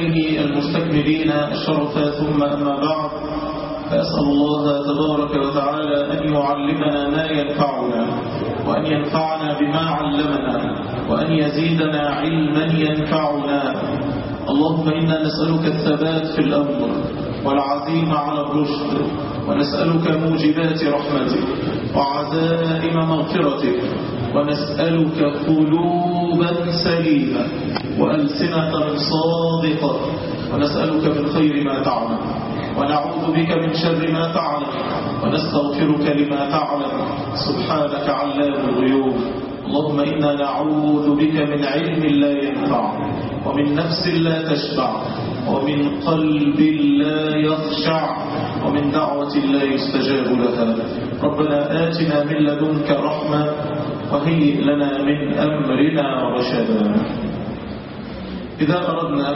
آله المستكملين الشرف ثم أما بعد فأسأل الله تبارك وتعالى أن يعلمنا ما ينفعنا وأن ينفعنا بما علمنا وأن يزيدنا علما ينفعنا اللهم إنا نسألك الثبات في الأمر والعزيمة على الرشد ونسألك موجبات رحمتك وعزائم مغفرتك ونسألك قلوبا سليمة وألسنة صادقة ونسألك من خير ما تعلم ونعوذ بك من شر ما تعلم ونستغفرك لما تعلم سبحانك علام الغيوب اللهم إنا نعوذ بك من علم لا ينفع ومن نفس لا تشبع ومن قلب لا يخشع ومن دعوة لا يستجاب لها ربنا آتنا من لدنك رحمة وهيئ لنا من أمرنا رشدا إذا أردنا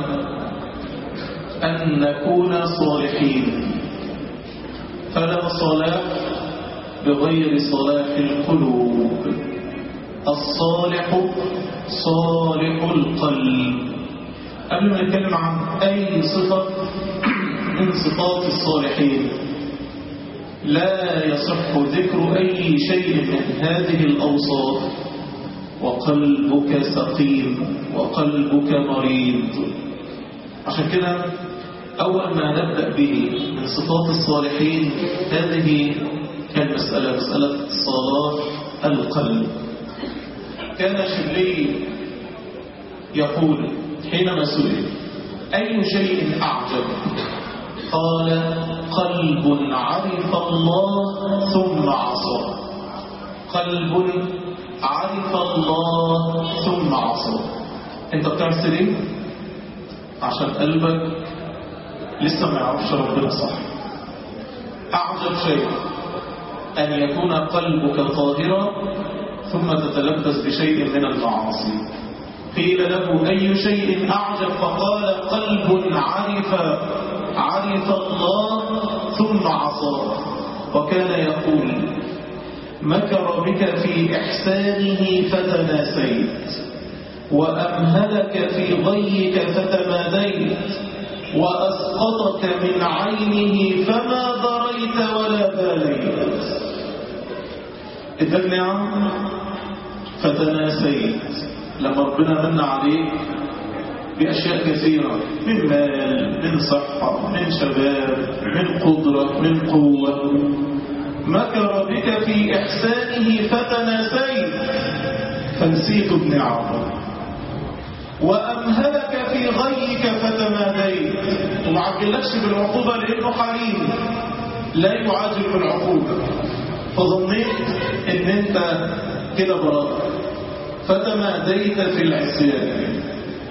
أن نكون صالحين فلا صلاح بغير صلاح القلوب الصالح صالح القلب قبل ما نتكلم عن أي صفة من صفات الصالحين لا يصح ذكر أي شيء من هذه الأوصاف وقلبك سقيم وقلبك مريض عشان كده أول ما نبدأ به من صفات الصالحين هذه المسألة مسألة صلاح القلب كان شبلي يقول حينما سئل أي شيء أعجب قال قلب عرف الله ثم عصى قلب عرف الله ثم عصى انت بتعمل ليه عشان قلبك لسه ما يعرفش ربنا صح أعجب شيء أن يكون قلبك طاهرا ثم تتلبس بشيء من المعاصي قيل له أي شيء أعجب فقال قلب عرف عرف الله ثم عصى وكان يقول مكر بك في إحسانه فتناسيت وأمهلك في ضيك فتماديت وأسقطك من عينه فما ضريت ولا باليت ادك نعم فتناسيت لما ربنا من عليك بأشياء كثيرة من مال من صحة من شباب من قدرة من قوة مكر بك في إحسانه فتناسيت فنسيت بنعمه وأمهلك في غيك فتماديت وما عجلكش بالعقوبة لأنه حليم لا يعاجل بالعقوبة فظنيت ان انت كده براء فتماديت في العصيان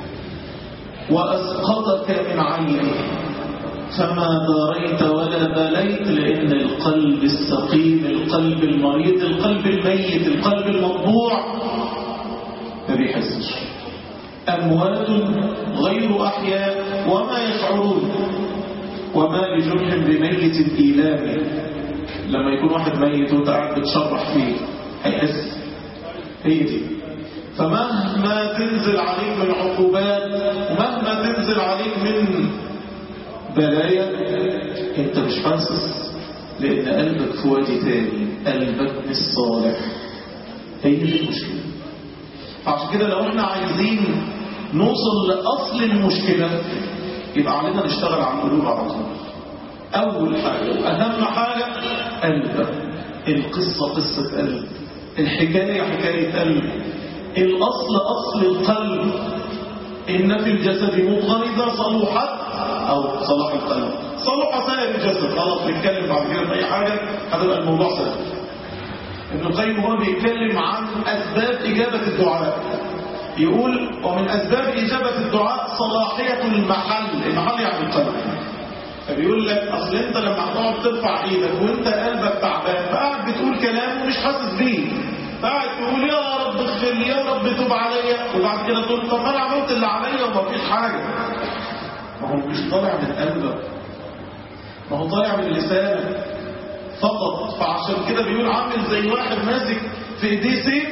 وأسقطك من عينه فما داريت ولا بليت لأن القلب السقيم القلب المريض القلب الميت القلب المطبوع ما بيحسش أموات غير أحياء وما يشعرون وما لجرح بميت إيلام لما يكون واحد ميت وانت قاعد بتشرح فيه هيحس هي دي فمهما تنزل عليك من عقوبات ومهما تنزل عليك من بلايا انت مش حاسس لان قلبك في وادي تاني قلبك مش صالح هي دي المشكله عشان كده لو احنا عايزين نوصل لأصل المشكلة يبقى علينا نشتغل على القلوب على طول أول حاجة وأهم حاجة قلبك القصة قصة قلب الحكاية حكاية قلب الأصل أصل القلب إن في الجسد مضغة إذا صلحت أو صلاح القلب صلح سائر الجسد خلاص نتكلم بعد كده في أي حاجة هتبقى الموضوع سهل ابن القيم هو بيتكلم عن أسباب إجابة الدعاء يقول ومن أسباب إجابة الدعاء صلاحية المحل المحل يعني القلب فبيقول لك أصل أنت لما هتقعد ترفع إيدك وأنت قلبك تعبان فقاعد بتقول كلام ومش حاسس بيه قاعد تقول يا رب اغفر لي يا رب توب عليا وبعد كده تقول طب انا عملت اللي عليا ومفيش حاجه ما هو مش طالع من قلبك ما هو طالع من لسانك فقط فعشان كده بيقول عامل زي واحد ماسك في ايديه سيف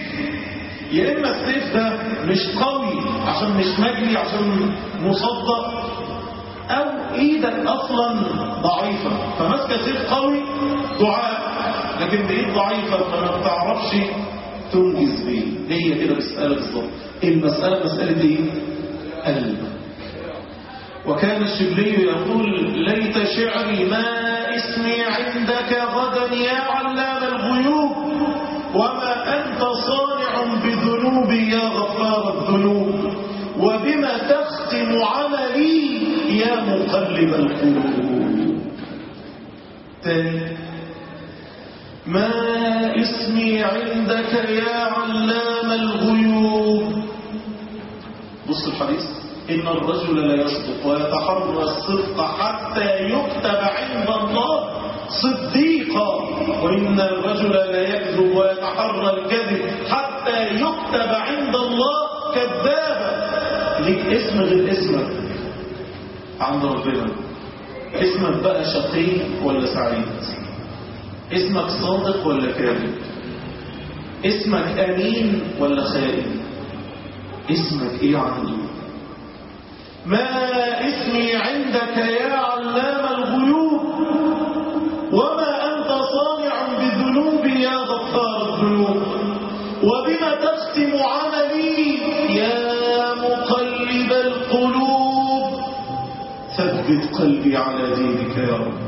يا اما السيف ده مش قوي عشان مش مجلي عشان مصدق أو إيدك أصلا ضعيفة فماسكة سيف قوي دعاء لكن بإيد ضعيفة فما بتعرفش تنجز بيه هي كده مسألة بالظبط المسألة مسألة إيه؟ قلب وكان الشبلي يقول ليت شعري ما اسمي عندك غدا يا علام الغيوب وما أنت صانع بذنوبي يا غفار الذنوب وبما تختم عملي يا مقلب القلوب تاني ما اسمي عندك يا علام الغيوب بص الحديث إن الرجل لا يصدق ويتحرى الصدق حتى يكتب عند الله صديقا وإن الرجل لا يكذب ويتحرى الكذب حتى يكتب عند الله كذابا ليك اسم غير اسمك عند ربنا اسمك بقى شقي ولا سعيد اسمك صادق ولا كاذب اسمك أمين ولا خائن اسمك ايه عنده ما اسمي عندك يا علام الغيوب وما أنت صانع بذنوبي يا غفار الذنوب وبما تختم عملي يا مقلب القلوب ثبت قلبي على دينك يا رب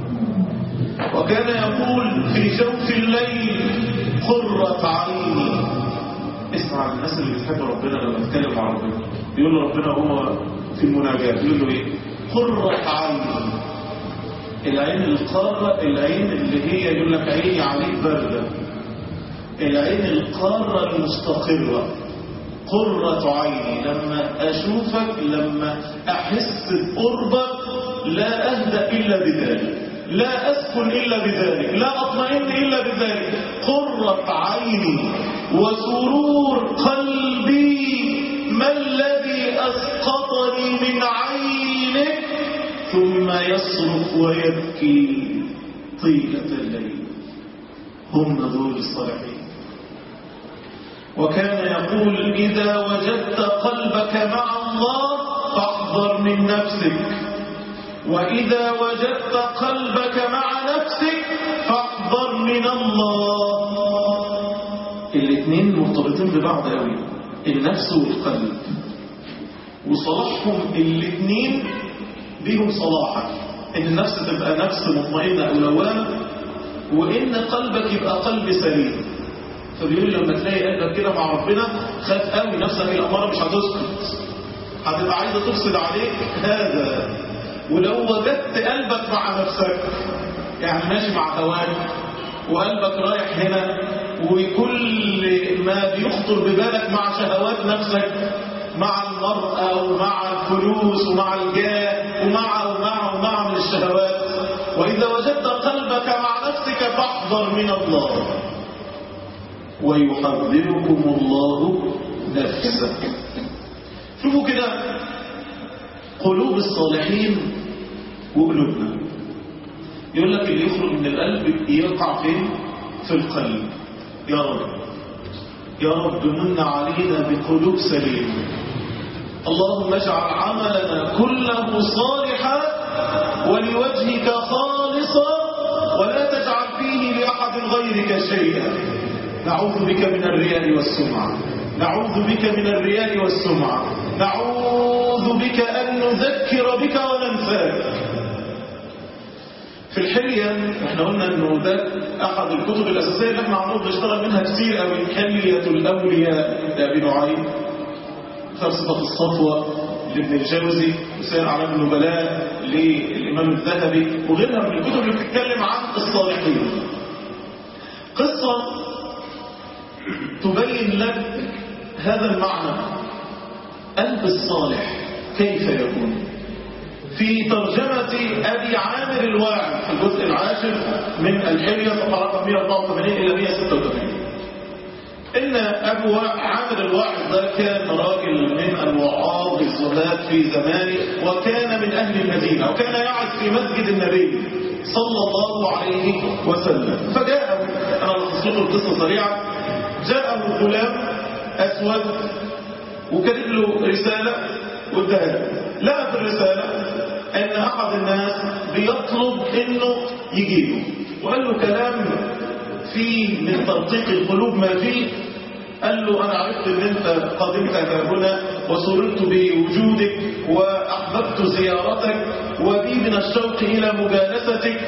وكان يقول في جوف الليل قرة عيني اسمع الناس اللي بتحب ربنا لما تتكلم مع ربنا يقول له ربنا هو في المناجاة يقول له ايه قرة عيني العين القارة العين اللي هي يقول لك عيني عليك باردة العين القارة المستقرة قرة عيني لما أشوفك لما أحس بقربك لا أهدأ إلا بذلك لا أسكن إلا بذلك لا أطمئن إلا بذلك قرة عيني وسرور قلبي ما الذي أسقطني من عينك ثم يصرخ ويبكي طيلة الليل هم دول الصالحين وكان يقول إذا وجدت قلبك مع الله فاحذر من نفسك وإذا وجدت قلبك مع نفسك فاحذر من الله الاثنين مرتبطين ببعض قوي النفس والقلب وصلاحهم الاثنين بيهم صلاحك ان النفس تبقى نفس مطمئنة او لوامة وان قلبك يبقى قلب سليم فبيقول لما تلاقي قلبك كده مع ربنا خاف قوي نفسك الاماره مش هتسكت هتبقى عايزه تفسد عليك هذا ولو وجدت قلبك مع نفسك يعني ماشي مع هواك وقلبك رايح هنا وكل ما بيخطر ببالك مع شهوات نفسك مع المرأة ومع الفلوس ومع الجاه ومع ومع ومع من الشهوات وإذا وجدت قلبك مع نفسك فاحذر من الله ويحذركم الله نفسه شوفوا كده قلوب الصالحين وقلوبنا يقول لك اللي يخرج من القلب يقع فين في القلب يا رب يا رب من علينا بقلوب سليمة اللهم اجعل عملنا كله صالحا ولوجهك خالصا ولا تجعل فيه لأحد غيرك شيئا نعوذ بك من الرياء والسمعة نعوذ بك من الرياء والسمعة نعوذ بك أن نذكر بك وننساك في الحلية احنا قلنا انه ده احد الكتب الاساسية اللي احنا عمود نشتغل منها كتير قوي حلية الاولياء لابي نعيم فلسفة الصفوة لابن الجوزي وسير علام النبلاء للامام الذهبي وغيرها من الكتب اللي بتتكلم عن الصالحين قصة تبين لك هذا المعنى قلب الصالح كيف يكون في ترجمة أبي عامر الواعظ في الجزء العاشر من الحلية صفحة رقم 184 إلى 186 إن أبو عامر الواعظ ده كان راجل من الوعاظ الزهاد في زمانه وكان من أهل المدينة وكان يعظ في مسجد النبي صلى الله عليه وسلم فجاءه أنا ألخص لكم القصة سريعة جاءه غلام أسود وكتب له رسالة واداها لقى في الرسالة ان احد الناس بيطلب انه يجيله وقال له كلام فيه من ترقيق القلوب ما فيه قال له انا عرفت ان انت قدمت هنا وسررت بوجودك واحببت زيارتك وبي من الشوق الى مجالستك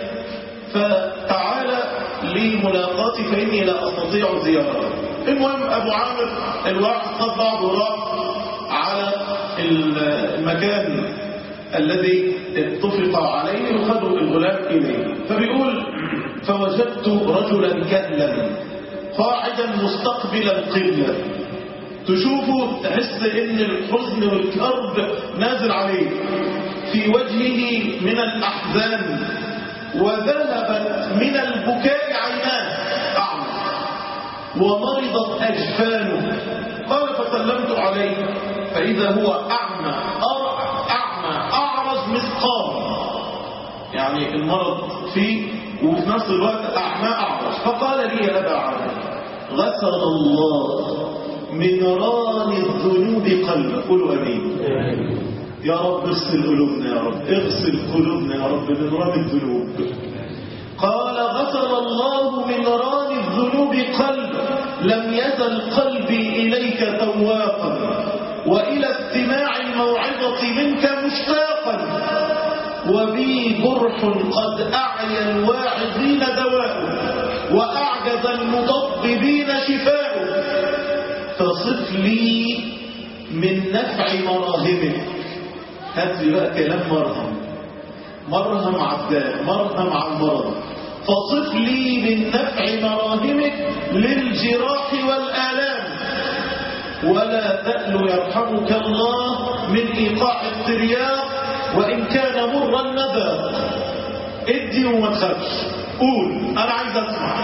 فتعال لملاقاتي فاني لا استطيع زيارتك المهم ابو عامر الواحد خد بعضه وراح على المكان الذي اتفق عليه وخذوا الغلام إليه فبيقول فوجدت رجلا كهلا قاعدا مستقبلا قبلة تشوفه تحس ان الحزن والكرب نازل عليه في وجهه من الأحزان وذهبت من البكاء عيناه أعمى ومرضت أجفانه قال فسلمت عليه فإذا هو أعمى أعمى أعرج مثقال يعني المرض فيه وفي نفس الوقت أعمى أعرج فقال لي يا أبا عامر غسل الله من ران الذنوب قلبك قولوا أمين يا رب اغسل قلوبنا يا رب اغسل قلوبنا يا رب من ران الذنوب قال غسل الله من ران الذنوب قلبك لم يزل قلبي إليك تواقا وإلى استماع الموعظة منك مشتاقا وبي جرح قد أعيا الواعظين دواء وأعجز المطببين شفاء فصف لي من نفع مراهمك هات لي بقى كلام مرهم مرهم عداء مرهم على المرض فصف لي من نفع مراهمك للجراح والآلام ولا تأل يرحمك الله من إيقاع الترياق وإن كان مر الندى ادي وما تخافش قول أنا عايز أسمع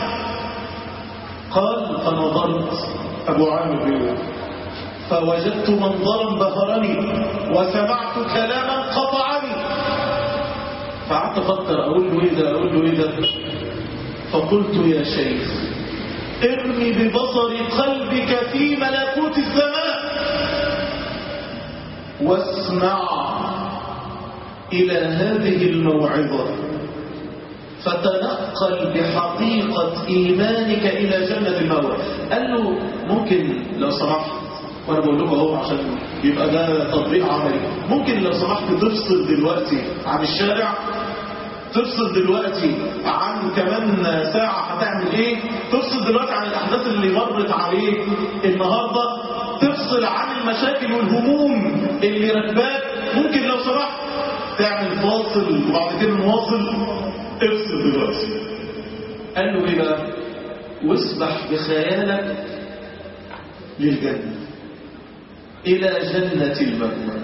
قال فنظرت أبو عامر بيقول فوجدت منظرا بهرني وسمعت كلاما قطعني فقعدت افكر اقول له ايه ده اقول له ايه ده فقلت يا شيخ ارمي ببصر قلبك في ملكوت السماء واسمع إلى هذه الموعظة فتنقل بحقيقة إيمانك إلى جنة المأوى قال له ممكن لو سمحت وأنا بقول لكم أهو عشان يبقى ده تطبيق عملي ممكن لو سمحت تفصل دلوقتي عن الشارع تفصل دلوقتي عن كمان ساعة هتعمل ايه تفصل دلوقتي عن الأحداث اللي مرت عليه النهاردة تفصل عن المشاكل والهموم اللي ركباك ممكن لو سمحت تعمل فاصل وبعد كده نواصل افصل دلوقتي قال له ايه بقى واسبح بخيالك للجنة إلى جنة المأوى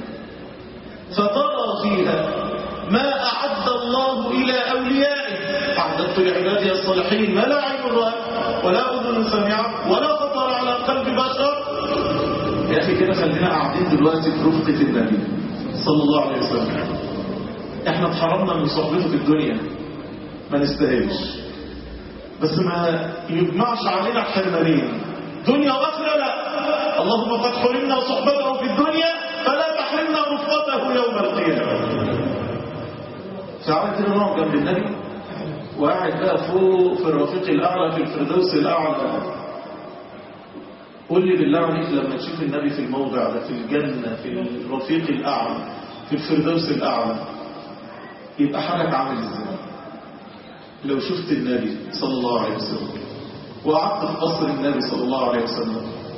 فترى فيها ما أعد الله إلى أوليائه أعددت لعبادي الصالحين ما لا عين رأت ولا أذن سمعت ولا خطر على قلب بشر يا أخي كده خلينا قاعدين دلوقتي في رفقة النبي صلى الله عليه وسلم احنا اتحرمنا من صحبته في الدنيا ما نستاهلش بس ما يجمعش علينا الحرمانين دنيا واخره لا اللهم قد حرمنا صحبته في الدنيا فلا تحرمنا رفقته يوم القيامه ساعات كده نقعد جنب النبي وقاعد بقى فوق في الرفيق الاعلى في الفردوس الاعلى قول لي بالله عليك لما تشوف النبي في الموضع ده في الجنه في الرفيق الاعلى في الفردوس الاعلى يبقى حالك عامل ازاي لو شفت النبي صلى الله عليه وسلم وقعدت في قصر النبي صلى الله عليه وسلم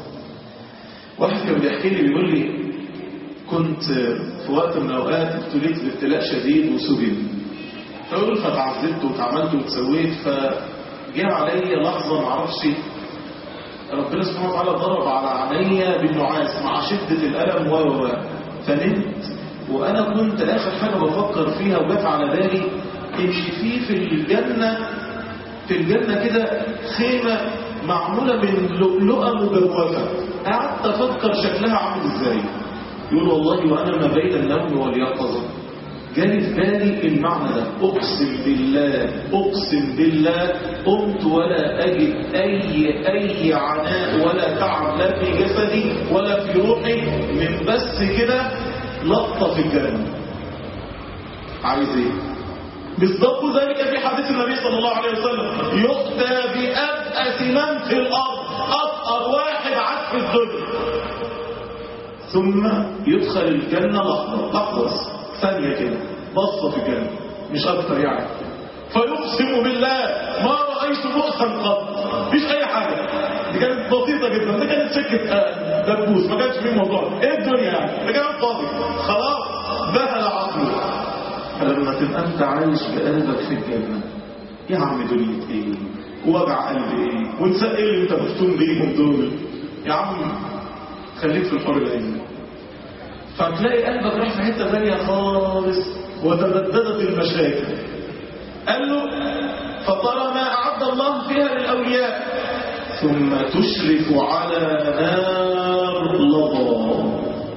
واحد كان بيحكي لي بيقول لي كنت في وقت من الأوقات ابتليت بابتلاء شديد وسجن فأقول فتعذبت واتعملت وتسويت فجاء علي لحظة معرفش ربنا سبحانه وتعالى ضرب على عينيا بالنعاس مع شدة الألم و و فنمت وأنا كنت آخر حاجة بفكر فيها وجت على بالي إن في في الجنة في الجنة كده خيمة معمولة من لؤلؤة مجوفة قعدت أفكر شكلها عامل إزاي يقول والله وأنا ما بين النوم واليقظة جالي في بالي المعنى ده أقسم بالله أقسم بالله قمت ولا أجد أي أي عناء ولا تعب لا في جسدي ولا في روحي من بس كده لقطة في الجنة عايز ايه بالضبط ذلك في حديث النبي صلى الله عليه وسلم يؤتى بأبأس من في الأرض أفقر واحد عاد في الدنيا ثم يدخل الجنة لحظة لحظة ثانية كده بصة في الجنة مش أكتر يعني فيقسم بالله ما رأيت بؤسا قط مفيش أي حاجة دي كانت بسيطة جدا دي كانت سكة آه، دبوس ما كانش فيه موضوع ايه الدنيا يعني ده كانت فاضي خلاص ذهل عقله فلما تبقى انت عايش بقلبك في الجنة يا عم دنيا ايه ووجع قلب ايه ونساء ايه اللي انت مفتون بيهم دول يا عم خليك في الحر العين فتلاقي قلبك راح في حته ثانيه خالص وتبددت المشاكل قال له فترى ما اعد الله فيها للاولياء ثم تشرف على نار لظى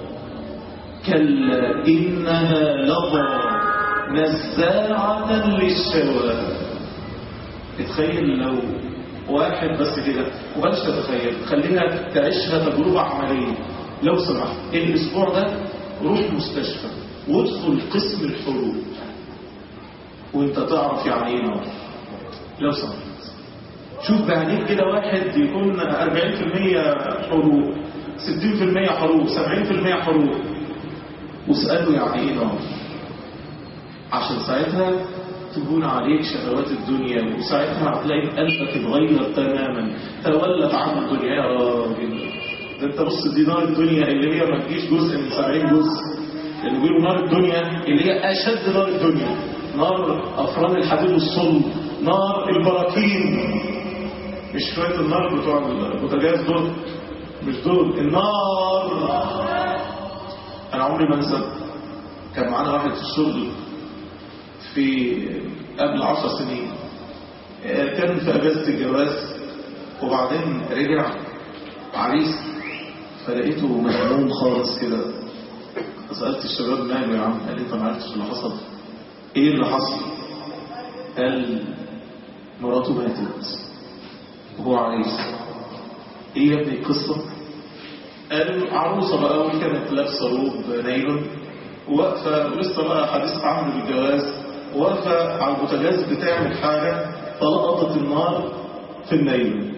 كلا انها لظى نزاعه للشوى اتخيل لو واحد بس كده وبلاش تتخيل خليها تعيشها تجربة عملية لو سمحت الأسبوع ده روح مستشفى وادخل قسم الحروق وانت تعرف يعني ايه نار لو سمحت شوف بعدين كده واحد يكون 40% حروق 60% حروق 70% حروق واسأله يعني ايه نار عشان ساعتها تهون عليك شهوات الدنيا وساعتها هتلاقي قلبك اتغير تماما تولت عن الدنيا يا راجل ده انت بص دي نار الدنيا اللي هي ما تجيش جزء من 70 جزء اللي بيقولوا نار الدنيا اللي هي اشد نار الدنيا نار افران الحديد والصلب نار البراكين مش شويه النار بتوع البوتاجاز دول مش دول النار انا عمري ما انسى كان معانا واحد في الشغل في قبل عشر سنين كان في اجازه الجواز وبعدين رجع عريس فلقيته مهموم خالص كده سالت الشباب ماله يا عم قال لي انت ما عرفتش اللي حصل ايه اللي حصل قال مراته ماتت وهو عريس ايه يا ابني القصه قال عروسه بقى وكانت لابسه روب نايلون واقفه ولسه بقى حديث عهد بالجواز واقفه على البوتاجاز بتعمل حاجه فلقطت النار في النايلون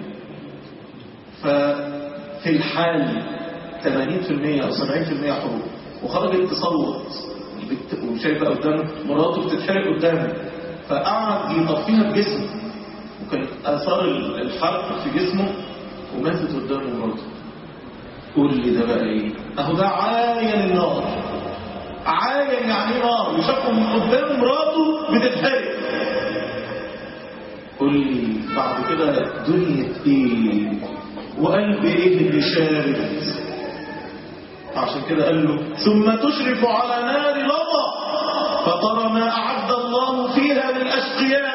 ففي الحال 80% او 70% حروق وخرجت تصوت البت- وشايفه قدامه مراته بتتحرق قدامه فقعد يطفيها بجسمه وكانت اثار الحرق في جسمه وماتت قدامه مراته قول لي ده بقى ايه اهو ده عاين النار عاين يعني ايه نار وشافه من قدام مراته بتتحرق قول لي بعد كده دنيا ايه وقلب ايه اللي شارد عشان كده قال له ثم تشرف على نار لظى فترى ما أعد الله فيها للأشقياء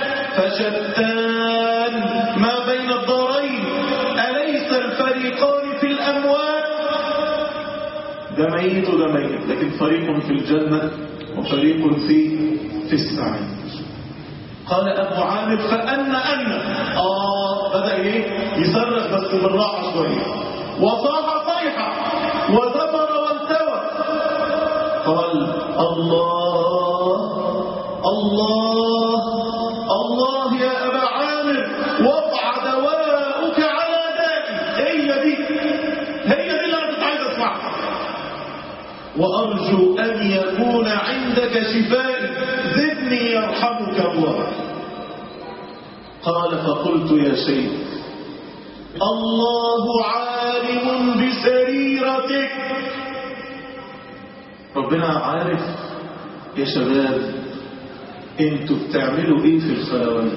فشتان ما بين الدارين أليس الفريقان في الأموال ده ميت وده ميت لكن فريق في الجنة وفريق في في السعير قال أبو عامر فأن أن آه بدأ إيه يصرخ بس بالراحة شوية وصاح صيحة وزفر والتوى قال الله الله الله يا أبا عامر وقع دواؤك على دائي هي دي هي دي اللي أنا كنت عايز أسمعها وأرجو أن يكون عندك شفاء زدني يرحمك الله قال فقلت يا شيخ الله عالم بسريرتك ربنا عارف يا شباب انتوا بتعملوا ايه في الخلوات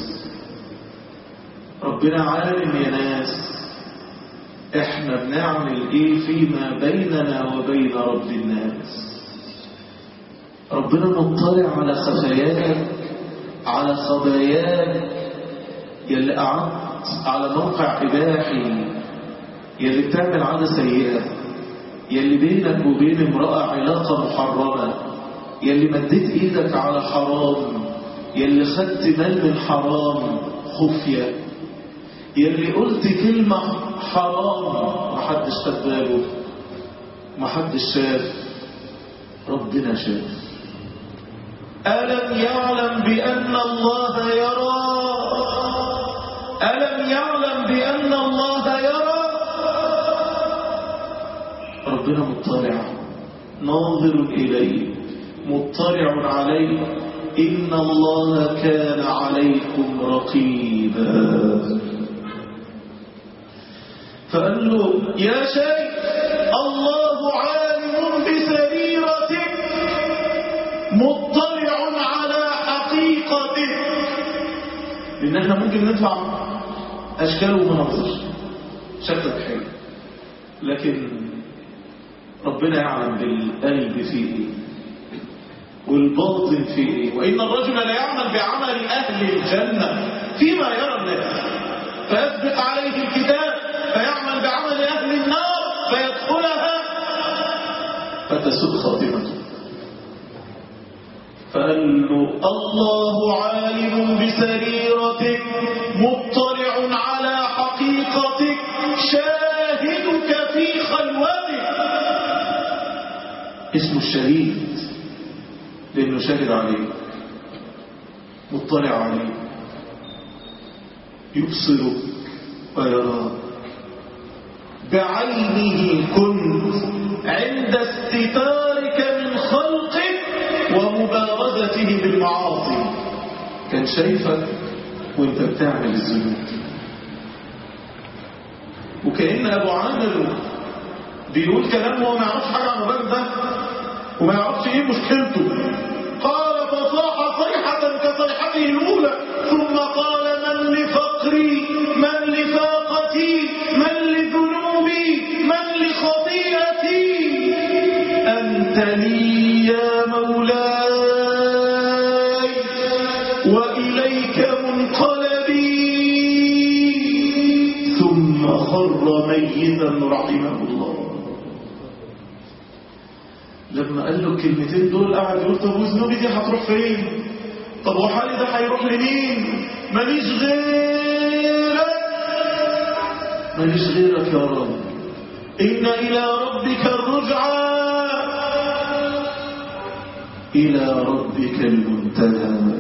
ربنا عالم يا ناس احنا بنعمل ايه فيما بيننا وبين رب الناس ربنا مطلع على خفاياك على خباياك يلي قعدت على موقع إباحي يلي بتعمل عادة سيئة يلي بينك وبين امرأة علاقة محرمة يلي مديت ايدك على حرام يلي خدت مال من حرام خفية يلي قلت كلمة حرام محدش خد باله محدش شاف ربنا شاف ألم يعلم بأن الله يرى ألم يعلم بأن الله يرى ربنا مطلع ناظر إليه مطلع عليه إن الله كان عليكم رقيبا فقال له يا شيخ الله عالم بسريرتك مطلع على حقيقتك لأن احنا ممكن ندفع أشكال ومناظر شكلك حلو لكن ربنا يعلم بالقلب فيه ايه والباطن فيه ايه وإن الرجل لا يعمل بعمل أهل الجنة فيما يرى الناس فيسبق عليه الكتاب فيعمل بعمل أهل النار فيدخلها فتسوء خاتمته فقال له الله عالم بسريرتك مطلع على حقيقتك شاهدك في خلوتك اسمه الشهيد لأنه شاهد عليه مطلع عليه يبصرك ويراك بعينه كنت عند استتارك من خلقك ومبارزته بالمعاصي كان شايفك وانت بتعمل الذنوب وكأن أبو عامر بيقول كلام هو ما يعرفش حاجة عن الراجل ده وما يعرفش ايه مشكلته قال فصاح صيحة كصيحته الأولى ثم قال من لفقري من لفاقتي من لذنوبي من لخطيئتي أنت لي يا مولاي وإليك منقلبي ثم خر ميتا رحمه الله لما قال له الكلمتين دول قعد يقول طب وذنوبي دي هتروح فين طب وحالي ده هيروح لمين ماليش غيرك ماليش غيرك يا رب إن إلى ربك الرجعى إلى ربك المنتهى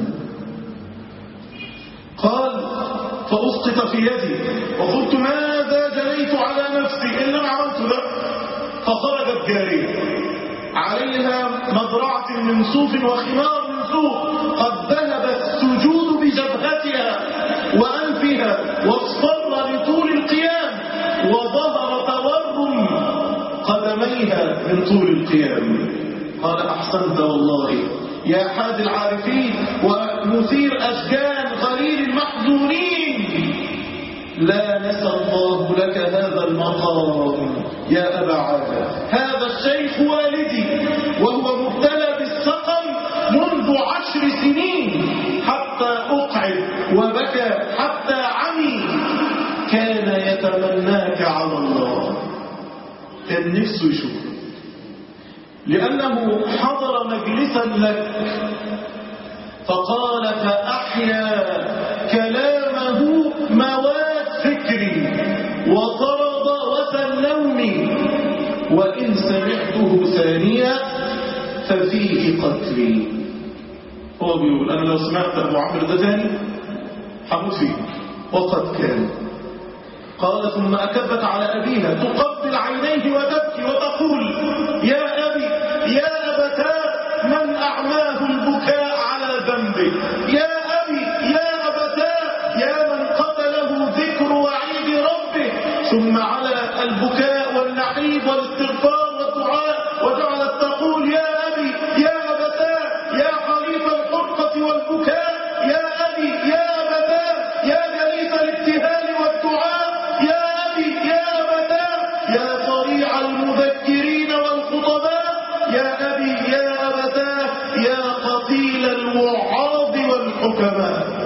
قال فأسقط في يدي وقلت ماذا جنيت على نفسي إلا ما عملت ده فخرجت جارية عليها مزرعة من صوف وخمار من صوف قد ذهب السجود بجبهتها وأنفها واصفر لطول القيام وظهر تورم قدميها من طول القيام قال أحسنت والله يا حاد العارفين ومثير أشجان غليل المحزونين لا نسى الله لك هذا المقام يا أبا عادة هذا الشيخ والدي وهو مبتلى بالسقم منذ عشر سنين حتى أقعد وبكى حتى عمي كان يتمناك على الله كان نفسه يشوفك لأنه حضر مجلسا لك فقال فأحيا كلامه مواد فكري وطرد وثن نومي وإن سمعته ثانية ففيه قتلي هو بيقول أنا لو سمعت أبو عمرو ده ثاني هموت فيه وقد كان قال ثم أكبت على أبيها تقبل عينيه وتبكي وتقول يا أبي يا أبتاه من أعماه البكاء على ذنبه يا أبي يا أبتاه يا من قتله ذكر وعيد ربه ثم على البكاء والنحيب والاستغفار والدعاء وجعلت تقول يا أبي يا أبتاه يا خليف الحرقة والبكاء يا أبي يا أبتاه يا جليس الابتهال والدعاء يا أبي يا أبتاه يا صريع المذكرين والخطباء يا أبي يا أبتاه يا قتيل الوعاظ والحكماء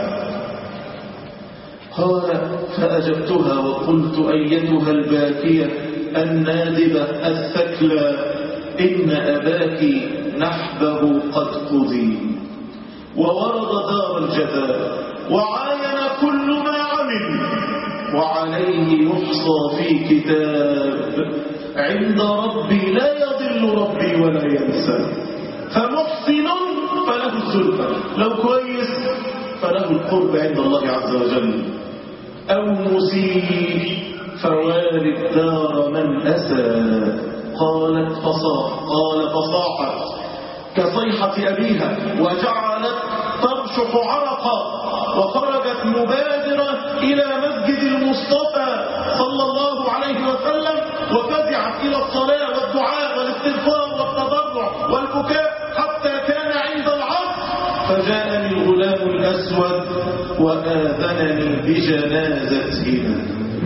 قال فأجبتها وقلت أيتها الباكية النادبة الثكلى إن أباك نحبه قد قضي وورد دار الجزاء وعاين كل ما عمل وعليه يحصى في كتاب عند ربي لا يضل ربي ولا ينسى فمحسن فله الزلفى لو كويس فله القرب عند الله عز وجل أو مسيء فوالد دار من أسى قالت فصاح قال فصاحت كصيحة أبيها وجعلت ترشح عرقا وخرجت مبادرة إلى مسجد المصطفى صلى الله عليه وسلم وفزعت إلى الصلاة والدعاء والاستغفار والتضرع والبكاء حتى كان عند العصر فجاءني الغلام الأسود وآذنني بجنازتهما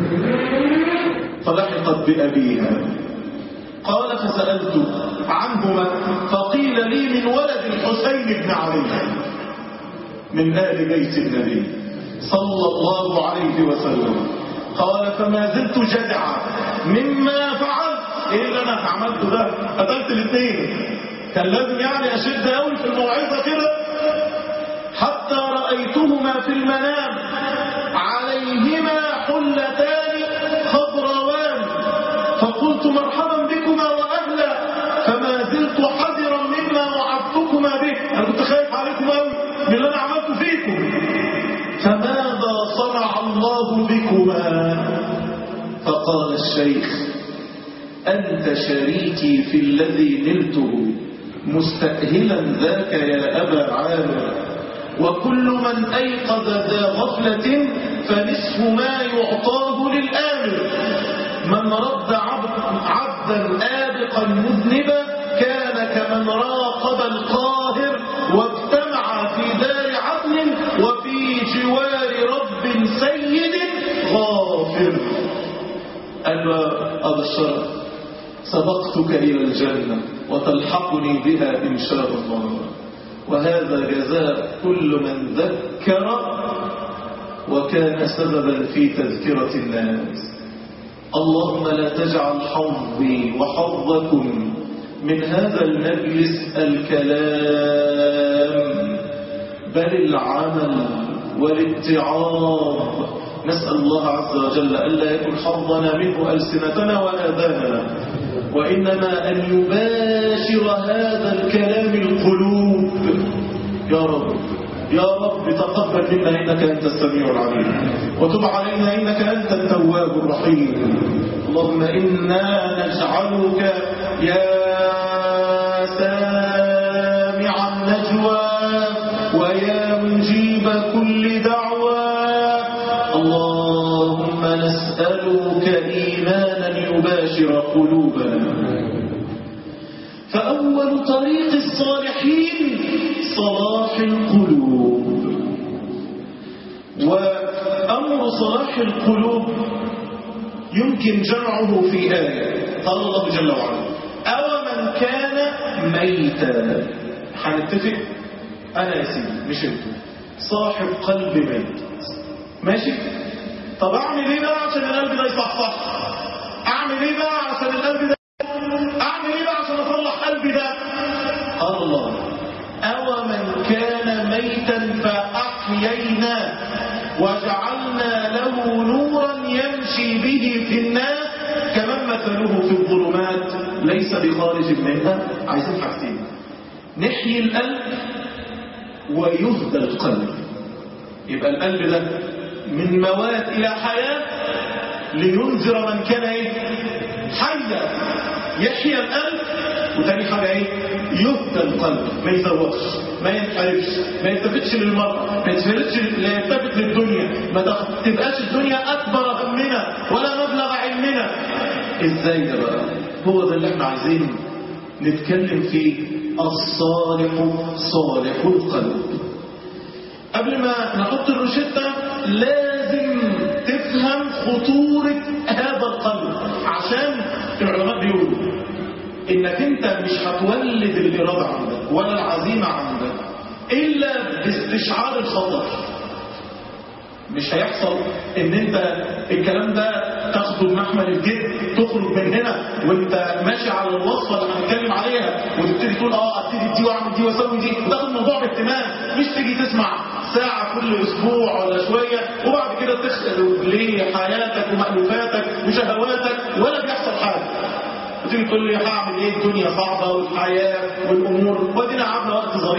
فلحقت بأبيها قال فسألت عنهما فقيل لي من ولد الحسين بن علي من آل بيت النبي صلى الله عليه وسلم قال فما زلت جدعا مما فعلت ايه اللي انا عملته ده قتلت الاثنين كان لازم يعني اشد قوي في الموعظه كده حتى رايتهما في المنام عليهما حلتان خضروان فقلت مرحبا بكما واهلا فما زلت حذرا مما وعدتكما به انا كنت خايف عليكم قوي من اللي انا عملته فيكم فماذا صنع الله بكما فقال الشيخ أنت شريكي في الذي نلته مستأهلا ذاك يا أبا عامر وكل من أيقظ ذا غفلة فنصف ما يعطاه للآمر من رد عبد عبدا آبقا مذنبا كان كمن راقب القاهر واجتمع في دار عدن وفي جوار رب سيد غافر قال له هذا الشرف سبقتك إلى الجنة وتلحقني بها إن شاء الله وهذا جزاء كل من ذكر وكان سببا في تذكرة الناس اللهم لا تجعل حظي وحظكم من هذا المجلس الكلام بل العمل والاتعاظ نسأل الله عز وجل ألا يكون حظنا منه ألسنتنا وآذاننا وإنما أن يباشر هذا الكلام القلوب يا رب يا رب تقبل منا إنك أنت السميع العليم وتب علينا إنك أنت التواب الرحيم اللهم إنا نجعلك يا سامع النجوى ويا مجيب كل دعوى اللهم نسألك إيمانا يباشر قلوبنا فأول طريق الصالحين صلاح القلوب وأمر صلاح القلوب يمكن جمعه في آية قال الله جل وعلا أو من كان ميتا هنتفق أنا يا سيدي مش أنتوا صاحب قلب ميت ماشي طب أعمل إيه بقى عشان القلب ده يصحصح أعمل إيه بقى عشان القلب ده أعمل إيه بقى عشان أصلح قلبي ده قال الله أو من كان ميتا فأحييناه وجعلنا له نورا يمشي به في الناس كمن مثله في الظلمات ليس بخارج منها عايزين حاجتين نحيي القلب ويهدى القلب يبقى القلب ده من موات إلى حياة لينذر من كان ايه حيا يحيى القلب وتاني حاجة ايه يهدى القلب ما يزوقش ما ينحرفش ما يلتفتش للمرأة ما يلتفتش لا يلتفت للدنيا ما تبقاش الدنيا أكبر همنا ولا مبلغ علمنا ازاي ده بقى هو ده اللي احنا عايزين نتكلم فيه الصالح صالح القلب قبل ما نحط الروشتة لازم تفهم خطورة هذا القلب عشان العلماء بيقولوا انك انت مش هتولد الإرادة عندك ولا العزيمة عندك إلا باستشعار الخطر مش هيحصل ان انت الكلام ده تاخده بمحمل الجد تخرج من هنا وانت ماشي على الوصفه اللي هنتكلم عليها وتبتدي تقول اه ابتدي دي واعمل دي واسوي دي وتاخد الموضوع باهتمام مش تيجي تسمع ساعة كل أسبوع ولا شوية وبعد كده تخلق ليه حياتك ومألوفاتك وشهواتك ولا بيحصل حاجة وتيجي تقول لي هعمل ايه الدنيا صعبة والحياة والأمور ودينا قعدنا وقت ظريف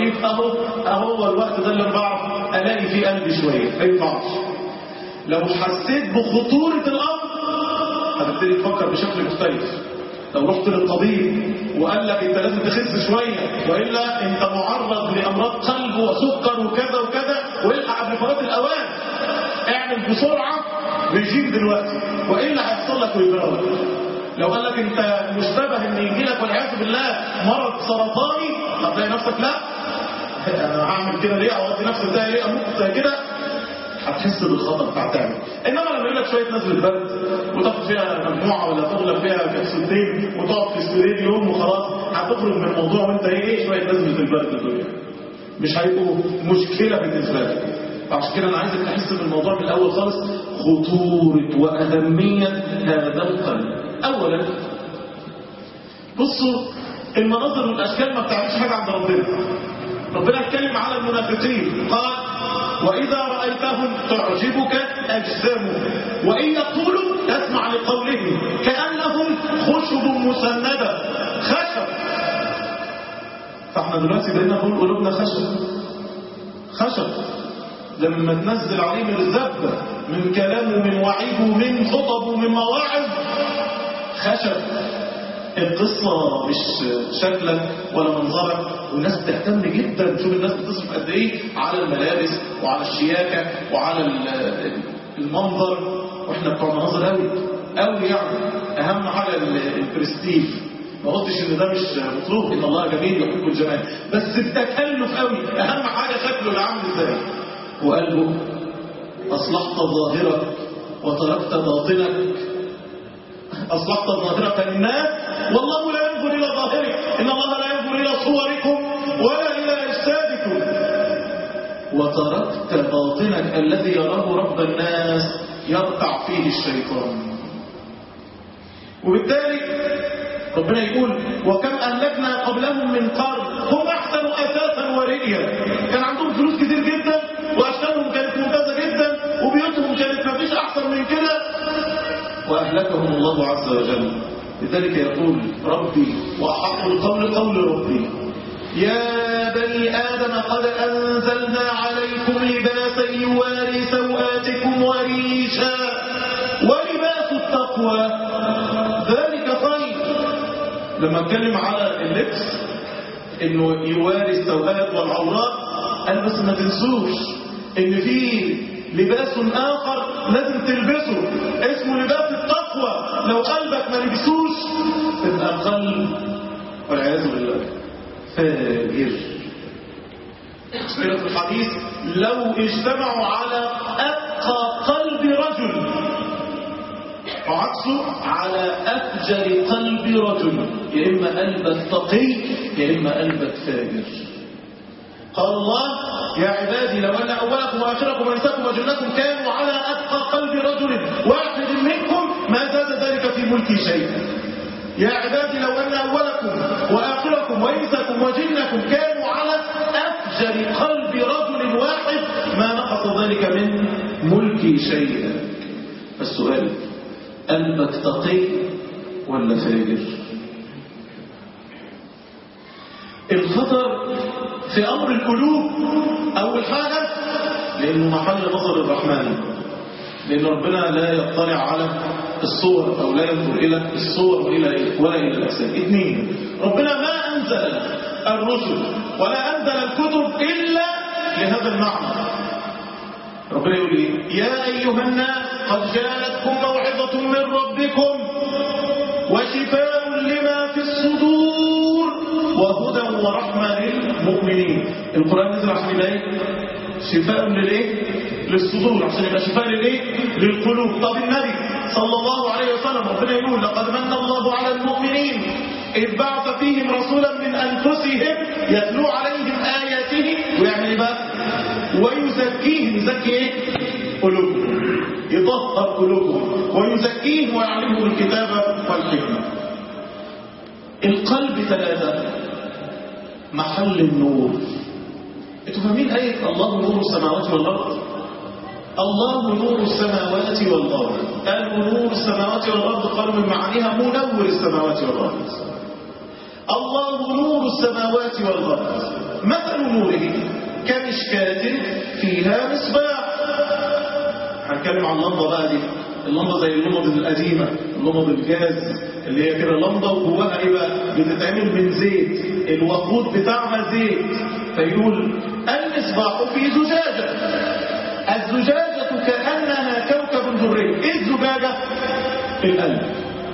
الطريق اهو اهو الوقت ده اللي أنا بعرف الاقي فيه قلبي شويه ما ينفعش لو حسيت بخطوره الامر هتبتدي تفكر بشكل مختلف لو رحت للطبيب وقال لك انت لازم تخس شويه والا انت معرض لامراض قلب وسكر وكذا وكذا والحق قبل فوات الاوان اعمل بسرعه ريجيم دلوقتي والا هيحصل لك ويجرى لو قال لك انت مشتبه ان يجي لك والعياذ بالله مرض سرطاني هتلاقي نفسك لا انا هعمل كده ليه او ادي نفسي ده ليه اموت زي كده هتحس بالخطر بتاع تعمل انما لما يقول لك شويه نزله برد وتاخد فيها مجموعه ولا تغلب فيها كبسولتين وتقعد في السرير يوم وخلاص هتخرج من الموضوع وانت ايه شويه نزله البرد دول مش هيبقوا مشكله بالنسبه لك فعشان كده انا عايزك تحس بالموضوع من الاول خالص خطوره واهميه هذا القلب اولا بصوا المناظر والاشكال ما بتعملش حاجه عند ربنا ربنا اتكلم على المنافقين قال وإذا رأيتهم تعجبك أجسامهم وإن يقولوا تسمع لقولهم كأنهم خشب مسندة خشب فاحنا دلوقتي بقينا نقول قلوبنا خشب خشب لما تنزل عليه من الذبة من كلام ومن وعيد ومن خطب ومن مواعظ خشب القصة مش شكلا ولا منظرا والناس بتهتم جدا شوف الناس بتصرف قد ايه على الملابس وعلى الشياكة وعلى المنظر واحنا بتوع مناظر قوي قوي يعني اهم حاجة البرستيج ما قلتش ان ده مش مطلوب ان الله جميل يحب الجمال بس التكلف قوي اهم حاجة شكله اللي عامل ازاي وقلبه اصلحت ظاهرك وتركت باطنك أصلحت ظاهرك للناس والله لا ينظر إلى ظاهرك إن الله لا ينظر إلى صوركم ولا إلى أجسادكم وتركت باطنك الذي يراه رب الناس يرتع فيه الشيطان وبالتالي ربنا يقول وكم أهلكنا قبلهم من قرن هم أحسن أساسا ورئيا كان عندهم فلوس كتير جدا وأشكالهم كانت ممتازة جدا وبيوتهم كانت ما فيش أحسن من كده وأهلكهم الله عز وجل لذلك يقول ربي وأحق القول قول ربي يا بني آدم قد أنزلنا عليكم لباسا يواري سوآتكم وريشا ولباس التقوى ذلك خير لما اتكلم على اللبس انه يواري السوءات والعورات قال بس ما تنسوش ان في لباس آخر لازم تلبسه اسمه لباس التقوى لو قلبك ما لبسوش تبقى قلب والعياذ بالله فاجر في الحديث لو اجتمعوا على أتقى قلب رجل وعكسه على أفجر قلب رجل يا إما قلبك تقي يا إما قلبك فاجر قال الله يا عبادي لو أن أولكم وآخركم وإنساكم وجنكم كانوا على أتقى قلب رجل واحد منكم ما زاد ذلك في ملكي شيئا يا عبادي لو أن أولكم وآخركم وإنساكم وجنكم كانوا على أفجر قلب رجل واحد ما نقص ذلك من ملكي شيئا السؤال قلبك تقي ولا فاجر الخطر في أمر القلوب أول حاجة لأنه محل نظر الرحمن لأن ربنا لا يطلع على الصور أو لا ينظر إلى الصور وإلى ولا إلى الأجساد اثنين ربنا ما أنزل الرسل ولا أنزل الكتب إلا لهذا المعنى ربنا يقول إيه يا أيها الناس قد جاءتكم موعظة من ربكم وشفاء لما في الصدور وهدى ورحمة للمؤمنين القرآن نزل عشان يبقى ايه شفاء للايه للصدور عشان يبقى شفاء للايه للقلوب طب النبي صلى الله عليه وسلم ربنا يقول لقد من الله على المؤمنين إذ بعث فيهم رسولا من أنفسهم يتلو عليهم آياته ويعمل ايه بقى ويزكيهم يزكي ايه قلوبهم يطهر قلوبهم ويزكيهم ويعلمهم الكتاب والحكمة القلب ثلاثة محل النور انتوا فاهمين آية الله نور السماوات والأرض الله نور السماوات والأرض قالوا نور السماوات والأرض قالوا من معانيها منور السماوات والأرض الله نور السماوات والأرض مثل نوره كمشكاة فيها مصباح هنتكلم عن اللمبة بقى دي اللمبة زي اللمبة القديمة اللمبة الجاز اللي هي كده لمبة وجواها ايه بقى بتتعمل من زيت الوقود بتاعها زيت فيقول المصباح في زجاجة الزجاجة كأنها كوكب دري ايه الزجاجة القلب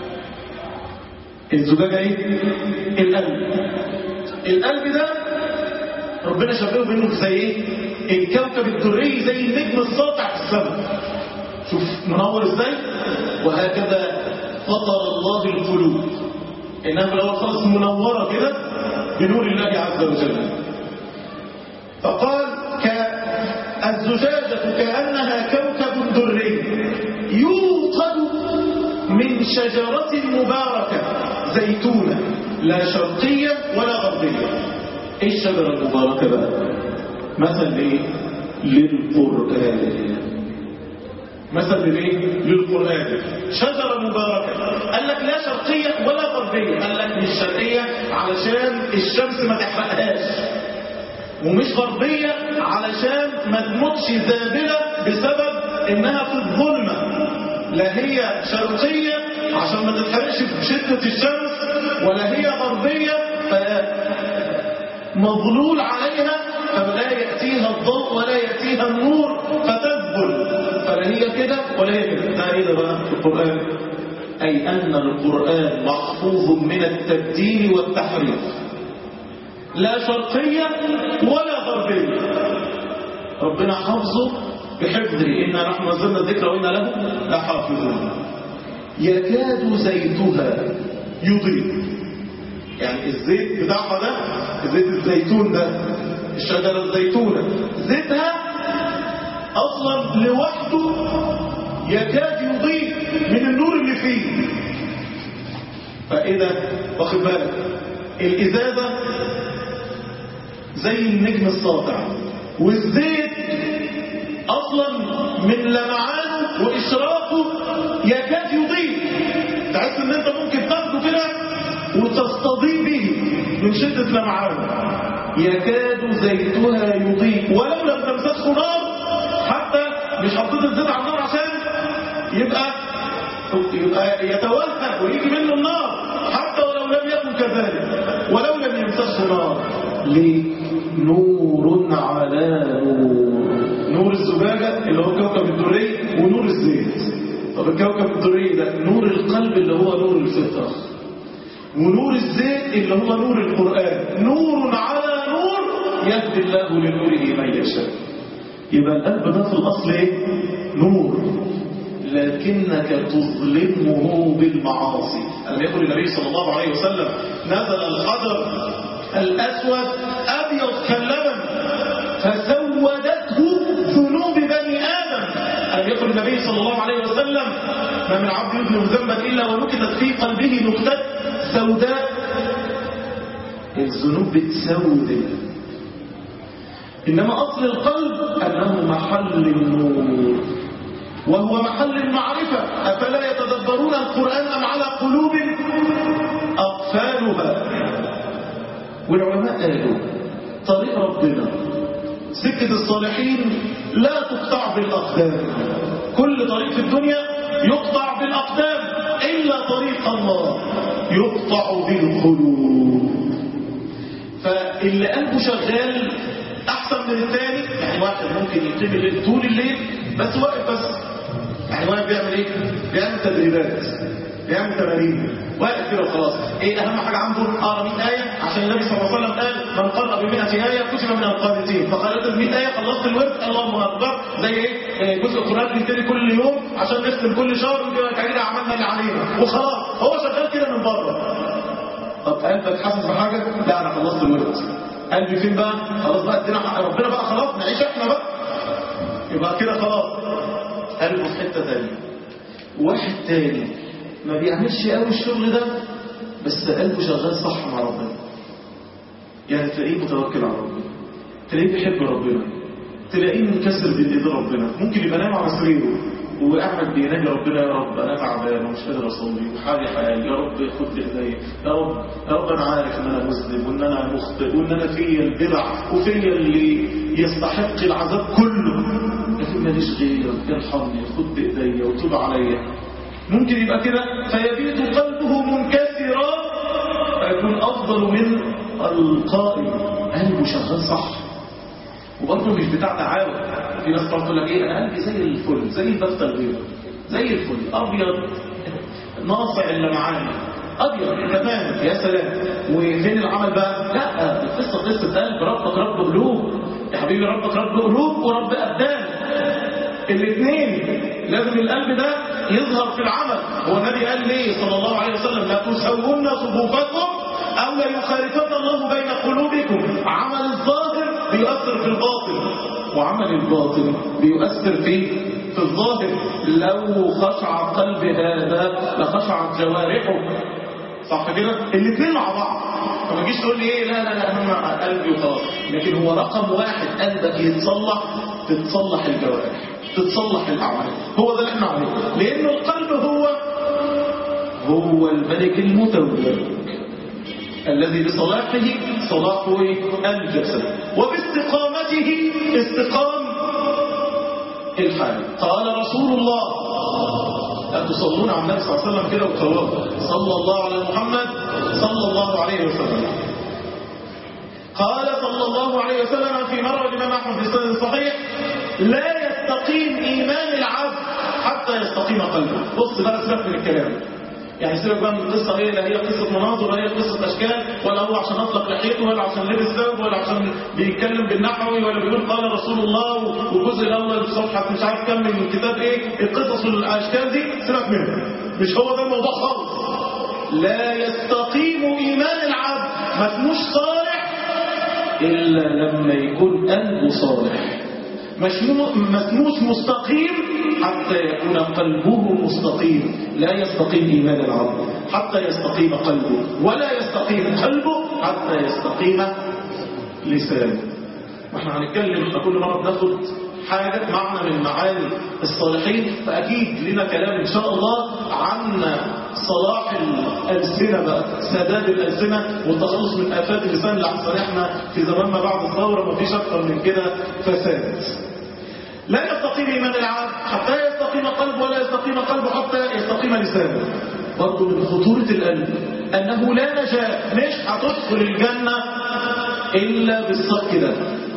الزجاجة ايه القلب القلب ده ربنا شبهه بانه زي ايه الكوكب الدري زي النجم الساطع في السماء شوف منور ازاي وهكذا فطر الله القلوب انها في الاول خالص منوره كده بنور الله عز وجل فقال الزجاجة كأنها كوكب دري يوقد من شجرة مباركة زيتونة لا شرقية ولا غربية ايه الشجرة المباركة بقى مثل ايه للقرآن مثل ايه للقرآن شجرة مباركة قال لك لا شرقية ولا غربية قال لك مش شرقية علشان الشمس ما تحرقهاش ومش غربية علشان ما تموتش ذابلة بسبب انها في الظلمة لا هي شرقية عشان ما تتحرقش بشدة الشمس ولا هي غربية مظلول عليها فلا يأتيها الضوء ولا يأتيها النور فتذبل فلا هي كده ولا هي كده ده ايه ده بقى في القرآن أي أن القرآن محفوظ من التبديل والتحريف لا شرقية ولا غربية ربنا حفظه بحفظه إنا نحن نزلنا الذكر وإنا له لحافظون يكاد زيتها يضيء يعني الزيت بتاعها ده زيت الزيتون ده الشجرة الزيتونة زيتها أصلا لوحده يكاد يضيء من النور اللي فيه فإذا واخد بالك الإزازة زي النجم الساطع والزيت أصلا من لمعانه وإشراقه يكاد يضيء تحس ان انت ممكن تاخده كده وتستضيء به من شدة لمعانه يكاد زيتها يضيء ولو لم تمسسه نار حتى مش حطيت الزيت على النار عشان يبقى يبقى يتوهج ويجي منه النار حتى ولو لم يكن كذلك ولو لم يمسسه نار ليه نور على نور نور الزجاجة اللي هو كوكب الدري ونور الزيت طب الكوكب الدري ده نور القلب اللي هو نور الفطرة ونور الزيت اللي هو نور القرآن نور على نور يهدي الله لنوره من يشاء يبقى القلب ده في الأصل ايه نور لكنك تظلمه بالمعاصي ألم يقول النبي صلى الله عليه وسلم نزل الحجر الأسود أبيض كاللبن فسودته ذنوب بني آدم ألم يقول النبي صلى الله عليه وسلم ما من عبد يذنب ذنبا إلا ونكتت في قلبه نكتة سوداء الذنوب بتسود إنما أصل القلب أنه محل النور وهو محل المعرفة أفلا يتدبرون القرآن أم على قلوب أقفالها والعلماء قالوا طريق ربنا سكة الصالحين لا تقطع بالأقدام كل طريق في الدنيا يقطع بالأقدام إلا طريق الله يقطع بالقلوب فاللي قلبه شغال أحسن من الثاني يعني واحد ممكن يقيم الليل طول الليل بس واقف بس يعني واقف بيعمل ايه؟ بيعمل تدريبات بيعمل تمارين واقف كده وخلاص ايه اهم حاجه عنده اقرا 100 ايه عشان النبي صلى الله عليه وسلم قال من قرأ ب 100 ايه كتب من القانتين فقرأت ال 100 ايه خلصت الورد اللهم اكبر زي ايه جزء القران بيبتدي كل يوم عشان نختم كل شهر ونقول تعالى عملنا اللي علينا وخلاص هو شغال كده من بره طب قلبك حاسس بحاجه لا انا خلصت الورد قلبي فين بقى خلاص بقى ادينا حق ربنا بقى خلاص نعيش احنا بقى يبقى كده خلاص قلبه في حته ثانيه واحد تاني ما بيعملش قوي الشغل ده بس قلبه شغال صح مع ربنا يعني تلاقيه متوكل على ربنا تلاقيه بيحب ربنا تلاقيه منكسر بين ايد ربنا ممكن يبقى نايم على سريره وقاعد بينادي ربنا يا رب انا تعبان ومش قادر اصلي وحالي حال يا رب خد بايديا يا رب يا رب انا عارف ان انا مذنب وان انا مخطئ وان انا فيا البدع وفيا اللي يستحق العذاب كله لكن ماليش غيرك ارحمني خد بايديا وتوب عليا ممكن يبقى كده فيبيت قلبه منكسرا فيكون افضل من القائم قلبه شغال صح وبرضه مش بتاع دعاوى في ناس تقول لك ايه انا قلبي زي الفل زي البفته البيضاء زي الفل ابيض ناصع اللي معانا ابيض انت فاهم يا سلام وفين العمل بقى لا القصه قصه قلب ربك رب قلوب يا حبيبي ربك رب قلوب ورب ابدان الاثنين لازم القلب ده يظهر في العمل هو النبي قال ليه صلى الله عليه وسلم لا تسوون صفوفكم او لا يخالفن الله بين قلوبكم عمل الظاهر بيؤثر في الباطن وعمل الباطن بيؤثر في في الظاهر لو خشع قلب هذا لخشعت جوارحه صح كده الاثنين مع بعض فما تجيش تقول لي ايه لا لا لا اهم قلبي وخلاص لكن هو رقم واحد قلبك يتصلح تتصلح الجوارح تتصلح الاعمال هو ده اللي احنا عليه لانه القلب هو هو الملك المتوج الذي بصلاحه صلاح الجسد وباستقامته استقام الحال قال رسول الله تصلون على النبي صلى الله عليه وسلم كده وتقولوا صلى الله على محمد صلى الله عليه وسلم قال صلى الله عليه وسلم في مرة الإمام أحمد في سنة صحيح لا يستقيم إيمان العبد حتى يستقيم قلبه بص بقى سيبك من الكلام يعني سيبك بقى من القصة ايه لا هي قصة مناظر ولا هي قصة أشكال ولا هو عشان أطلق لحيته ولا عشان لبس ثوب ولا عشان بيتكلم بالنحوي ولا بيقول قال رسول الله والجزء الأول في صفحة مش عارف كم من الكتاب ايه القصص والأشكال دي سيبك منها مش هو ده الموضوع خالص لا يستقيم إيمان العبد ما اسموش صالح إلا لما يكون قلبه صالح مسموس مستقيم حتى يكون قلبه مستقيم لا يستقيم إيمان العبد حتى يستقيم قلبه ولا يستقيم قلبه حتى يستقيم لسانه واحنا هنتكلم كل مرة بناخد حاجة معنى من معاني الصالحين فأكيد لنا كلام إن شاء الله عن صلاح الألسنة بقى سداد الألسنة والتخلص من آفات اللسان لحسن احنا في زمان ما بعد الثورة ما فيش أكتر من كده فساد لا يستقيم إيمان العبد حتى يستقيم قلبه ولا يستقيم قلبه حتى يستقيم لسانه برضه من خطورة القلب أنه لا نجاة مش هتدخل الجنة إلا بالصدق ده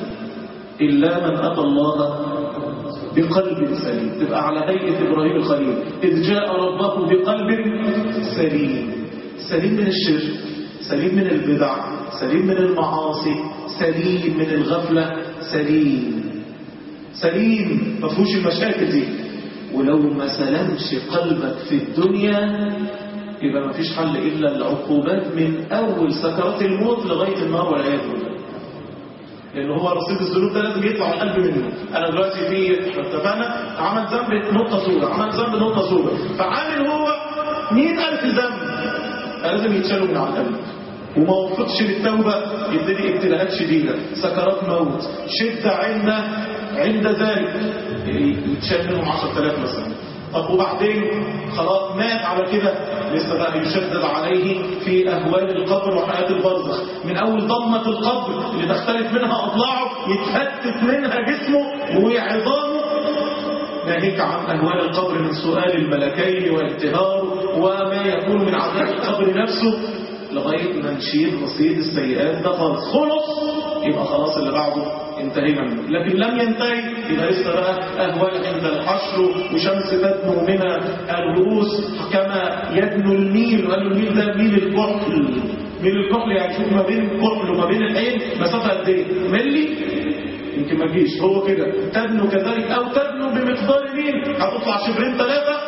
إلا من أتى الله بقلب سليم تبقى على هيئة إبراهيم الخليل إذ جاء ربه بقلب سليم سليم من الشرك سليم من البدع سليم من المعاصي سليم من الغفلة سليم سليم ما فيهوش المشاكل دي ولو ما سلمش قلبك في الدنيا يبقى ما فيش حل إلا العقوبات من أول سكرات الموت لغاية النار والعياذ بالله لأن هو رصيد الذنوب ده لازم يطلع القلب منه أنا دلوقتي في اتفقنا عمل ذنب نقطة صورة عمل ذنب نقطة صورة فعامل هو مئة ألف ذنب لازم يتشالوا من على القلب وما وفقش للتوبة يبتدي ابتلاءات شديدة سكرات موت شدة عند عند ذلك يتشال منهم 10000 مثلا طب وبعدين خلاص مات على كده لسه بقى يشدد عليه في أهوال القبر وحياة البرزخ من أول ضمة القبر اللي تختلف منها أضلاعه يتفتت منها جسمه وعظامه ناهيك عن أهوال القبر من سؤال الملكين وانتهار وما يكون من عذاب القبر نفسه لغاية ما نشيل رصيد السيئات ده خالص خلص يبقى خلاص اللي بعده انتهينا منه لكن لم ينتهي يبقى لسه بقى أهوال عند الحشر وشمس تدنو من الرؤوس كما يدنو النيل وقال له النيل ده ميل الكحل ميل الكحل يعني شوف ما بين الكحل وما بين العين مسافة قد ايه ملي يمكن ما تجيش هو كده تدنو كذلك او تدنو بمقدار ميل هتطلع شبرين ثلاثة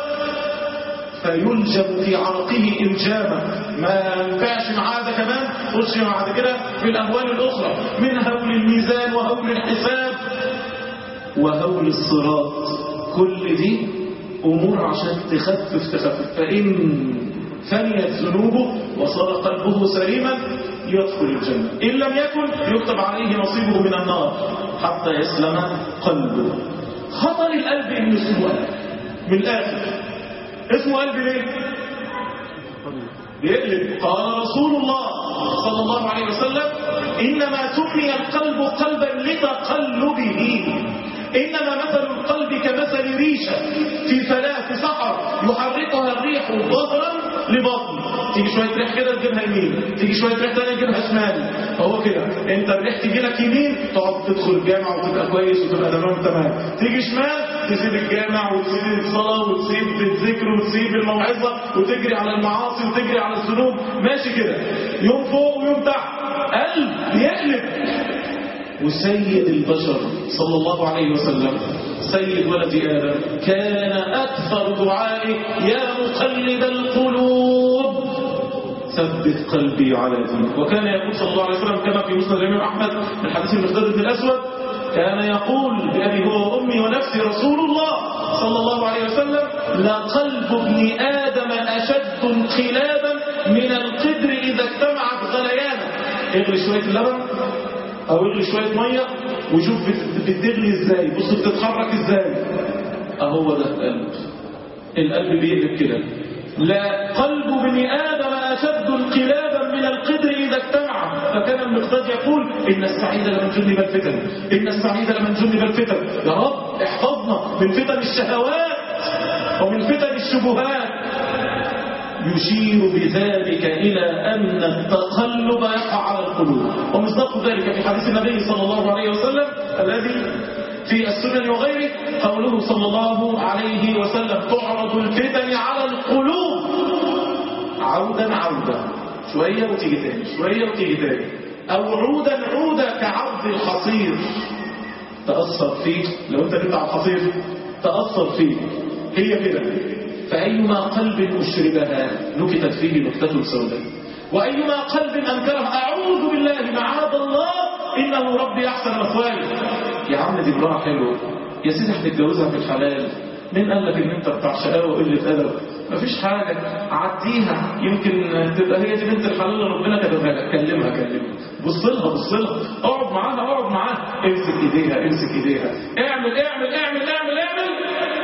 فيلجم في عرقه إلجاما ما ينفعش معاه ده كمان خش بعد كده في الأهوال الأخرى من هول الميزان وهول الحساب وهول الصراط كل دي أمور عشان تخفف تخفف فإن فنيت ذنوبه وصار قلبه سليما يدخل الجنة إن لم يكن يكتب عليه نصيبه من النار حتى يسلم قلبه خطر القلب إنه اسمه قلب من الآخر اسمه قلب ليه؟ بيقلب قال رسول الله صلى الله عليه وسلم إنما سمي القلب قلبا لتقلبه إنما مثل القلب كمثل ريشة في ثلاث سحر يحركها الريح ظهرا لبطن تيجي شوية ريح كده تجيبها يمين تيجي شوية ريح تانية تجيبها شمال هو كده انت الريح تيجي لك يمين تقعد تدخل الجامع وتبقى كويس وتبقى تمام تمام تيجي شمال تسيب الجامع وتسيب الصلاة وتسيب الذكر وتسيب الموعظة وتجري على المعاصي وتجري على الذنوب ماشي كده يوم فوق ويوم تحت قلب يقلب وسيد البشر صلى الله عليه وسلم سيد ولد آدم كان أكثر دعائه يا مقلب القلوب ثبت قلبي على دينك وكان يقول صلى الله عليه وسلم كما في مسند الإمام أحمد من حديث المقداد بن الأسود كان يقول بأبي هو وأمي ونفسي رسول الله صلى الله عليه وسلم لقلب ابن آدم أشد انقلابا من القدر إذا اجتمعت غليانه اغلي شوية اللبن او اغلي شوية مية وشوف بت- بتغلي ازاي بص بتتحرك ازاي اهو ده القلب القلب بيقلب كده لا قلب ابن ادم اشد انقلابا من القدر اذا اجتمع فكان المقداد يقول ان السعيد لمن جنب الفتن ان السعيد لمن جنب الفتن يا رب احفظنا من فتن الشهوات ومن فتن الشبهات يشير بذلك إلى أن التقلب يقع على القلوب ومصداق ذلك في حديث النبي صلى الله عليه وسلم الذي في السنن وغيره قوله صلى الله عليه وسلم تعرض الفتن على القلوب عودا عودا شوية وتيجي تاني شوية وتيجي تاني أو عودا عودا كعرض الحصير تأثر فيه لو أنت كنت على الحصير تأثر فيه هي كده فأيما قلب أشربها نكتت فيه نكتة سوداء وأيما قلب أنكرها أعوذ بالله معاذ الله إنه ربي أحسن مثواي يا عم دي امرأة حلوة يا سيدي هتتجوزها في الحلال مين قال لك ان انت بتاع شقاوه وقله ادب مفيش حاجه عديها يمكن تبقى هي دي بنت الحلال اللي ربنا كتبها لك كلمها كلمها بص لها بص لها اقعد معاها اقعد معاها امسك ايديها امسك ايديها اعمل اعمل اعمل اعمل اعمل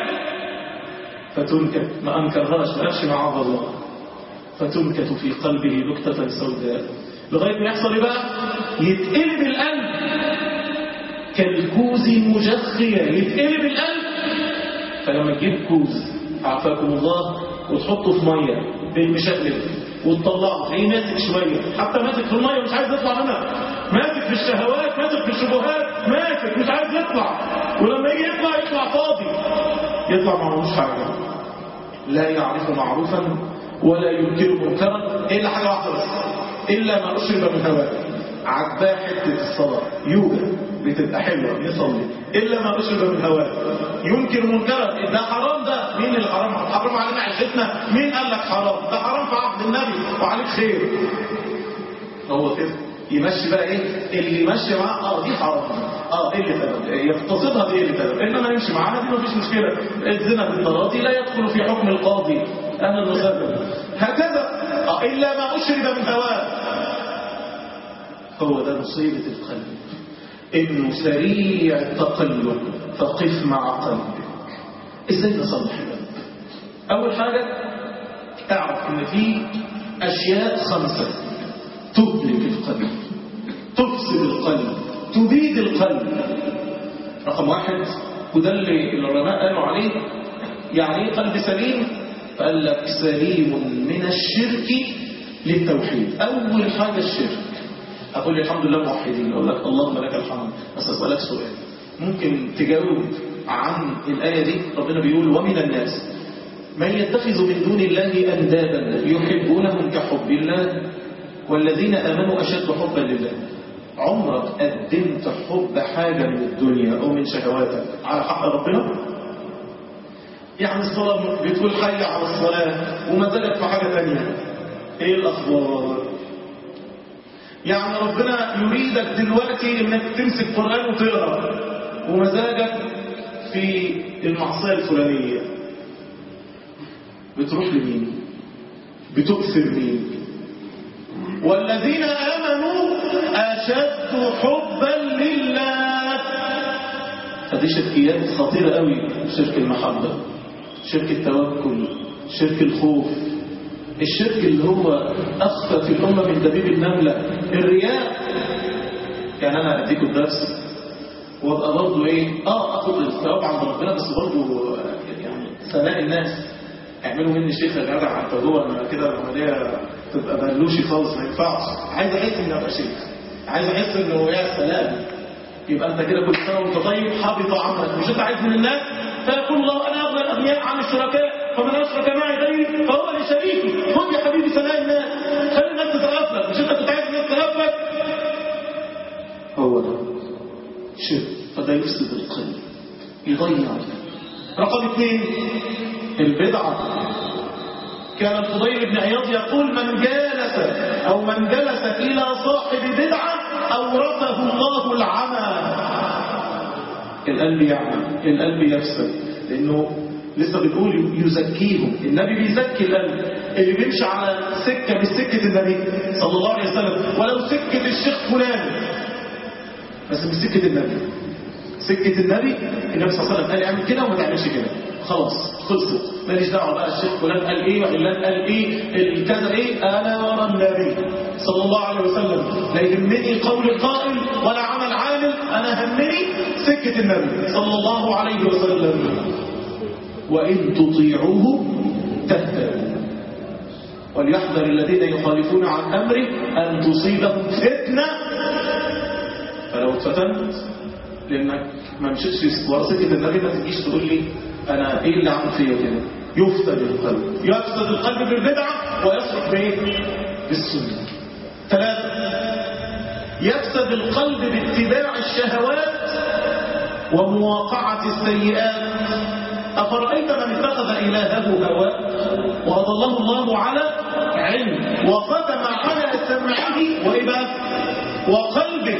فتنكت ما انكرهاش ما قالش معاذ الله فتنكت في قلبه نكته سوداء لغايه ما يحصل ايه بقى يتقلب القلب كالكوز مجخية يتقلب القلب فلما تجيب كوز عافاكم الله وتحطه في ميه بالمشقلب وتطلعه تلاقيه ماسك شويه حتى ماسك في الميه مش عايز يطلع منها ماسك في الشهوات ماسك في الشبهات ماسك مش عايز يطلع ولما يجي يطلع يطلع فاضي يطلع معهوش حاجه لا يعرف معروفا ولا ينكر منكرا الا حاجه واحده بس الا ما اشرب من هواه عجباه حته الصلاه يوجد بتبقى حلوه نصلي الا ما اشرب من هواه ينكر منكرا ده حرام ده مين اللي حرام حرام علينا عيشتنا مين قال لك حرام ده حرام في عهد النبي وعليك خير هو كده يمشي بقى ايه اللي يمشي معاه اه دي حرام اه ايه اللي تمام يقتصدها بايه اللي تمام انما يمشي معاها دي مفيش مشكله الزنا بالتراضي لا يدخل في حكم القاضي اهلا وسهلا هكذا آه الا ما اشرب من هواه هو ده مصيبه القلب انه سريع التقلب فقف مع قلبك ازاي نصلح القلب اول حاجه اعرف ان في اشياء خمسه تهلك القلب تفسد القلب تبيد القلب رقم واحد وده اللي العلماء قالوا عليه يعني ايه قلب سليم قال لك سليم من الشرك للتوحيد اول حاجه الشرك اقول لي الحمد لله موحدين اقول لك اللهم لك الحمد بس اسالك سؤال ممكن تجاوب عن الايه دي ربنا بيقول ومن الناس من يتخذ من دون الله اندادا يحبونهم كحب الله والذين امنوا اشد حبا لله عمرك قدمت حب حاجه من الدنيا او من شهواتك على حق ربنا يعني الصلاه بتقول حي على الصلاه ومزاجك في حاجه ثانيه ايه الاخبار يعني ربنا يريدك دلوقتي انك تمسك قرآن وتقرا ومزاجك في المعصية الفلانية بتروح لمين بتؤثر مين والذين آمنوا أشد حبا لله فدي شركيات خطيرة قوي شرك المحبة شرك التوكل شرك الخوف الشرك اللي هو أخفى في الأمة من دبيب النملة الرياء يعني أنا أديكم الدرس وابقى برضه إيه آه أخذ الثواب عند ربنا بس برضه يعني ثناء الناس اعملوا مني شيخ يا جدع انت جوه انا كده العمليه تبقى بلوشي خالص ما ينفعش عايز احس اني ابقى شيخ عايز احس انه يا سلام يبقى انت كده كل سنه وانت طيب حبط عملك مش انت عايز من الناس فيقول الله انا اغنى الاغنياء عن الشركاء فمن اشرك معي غيري فهو لشريكي خد يا حبيبي ثناء الناس خلي الناس تتغفل مش انت كنت عايز الناس تتغفل هو ده شرك فده يفسد القلب يضيع رقم اثنين البدعة كان الفضيل بن عياض يقول من جالس أو من جلس إلى صاحب بدعة أورثه الله العمى القلب يعمى القلب يفسد لأنه لسه بنقول يزكيهم النبي بيزكي القلب اللي بيمشي على سكة مش سكة النبي صلى الله عليه وسلم ولو سكة الشيخ فلان بس مش سكة النبي سكة النبي النبي صلى الله عليه وسلم قال اعمل كده وما تعملش كده خلاص خلصت ماليش دعوه بقى الشيخ فلان قال ايه وعلان قال ايه الكذا ايه انا ورا النبي صلى الله عليه وسلم لا يهمني قول القائل ولا عمل عامل انا همني سكه النبي صلى الله عليه وسلم وان تطيعوه تهتدوا وليحذر الذين يخالفون عن امره ان تصيبهم فتنه فلو اتفتنت لانك ما مشيتش ورا سكه النبي ما تجيش تقول لي انا ايه اللي عمل فيا كده يفسد القلب يفسد القلب بالبدعه ويصلح بايه بالسنه ثلاثه يفسد القلب باتباع الشهوات ومواقعه السيئات افرايت من اتخذ الهه هواه واضله الله على علم وختم على سمعه وايه بقى وقلبه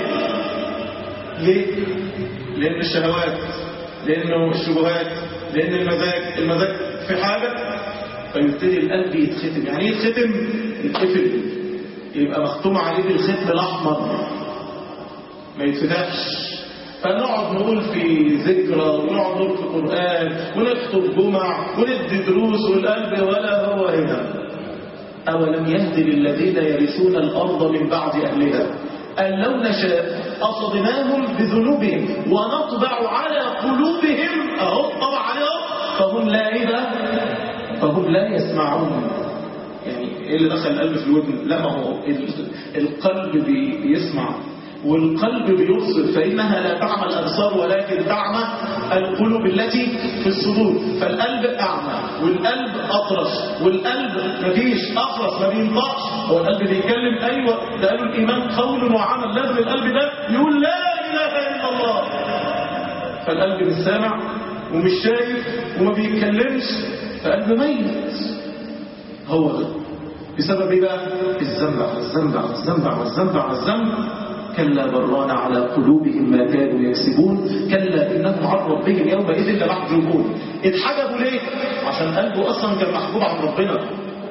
ليه لان الشهوات لانه الشبهات لان المزاج المزاج في حاجه فيبتدي القلب يتختم يعني ايه يتختم يتقفل يبقى مختوم عليه بالختم الاحمر ما يتفتحش فنقعد نقول في ذكرى ونقعد نقول في قرآن ونخطب جمع وندي دروس والقلب ولا هو هنا أولم يهد للذين يرثون الأرض من بعد أهلها أن لو نشاء أصبناهم بذنوبهم ونطبع على قلوبهم أهو طبع عليهم فهم لا إذا فهم لا يسمعون يعني إيه اللي دخل القلب في الودن لا ما هو القلب بيسمع والقلب بيبصر فإنها لا تعمى الأبصار ولكن تعمى القلوب التي في الصدور فالقلب أعمى والقلب أطرش والقلب مفيش أخرس ما بينطقش هو القلب بيتكلم أيوة ده قالوا الإيمان قول وعمل لازم القلب ده يقول لا إله إلا الله فالقلب مش سامع ومش شايف وما بيتكلمش فقلب ميت هو ده بسبب ايه بقى الذنب على الذنب على الذنب على الذنب على الذنب كلا بران على قلوبهم ما كانوا يكسبون كلا إنهم عن ربهم يومئذ لمحجوبون اتحجبوا ليه؟ عشان قلبه أصلا كان محجوب عن ربنا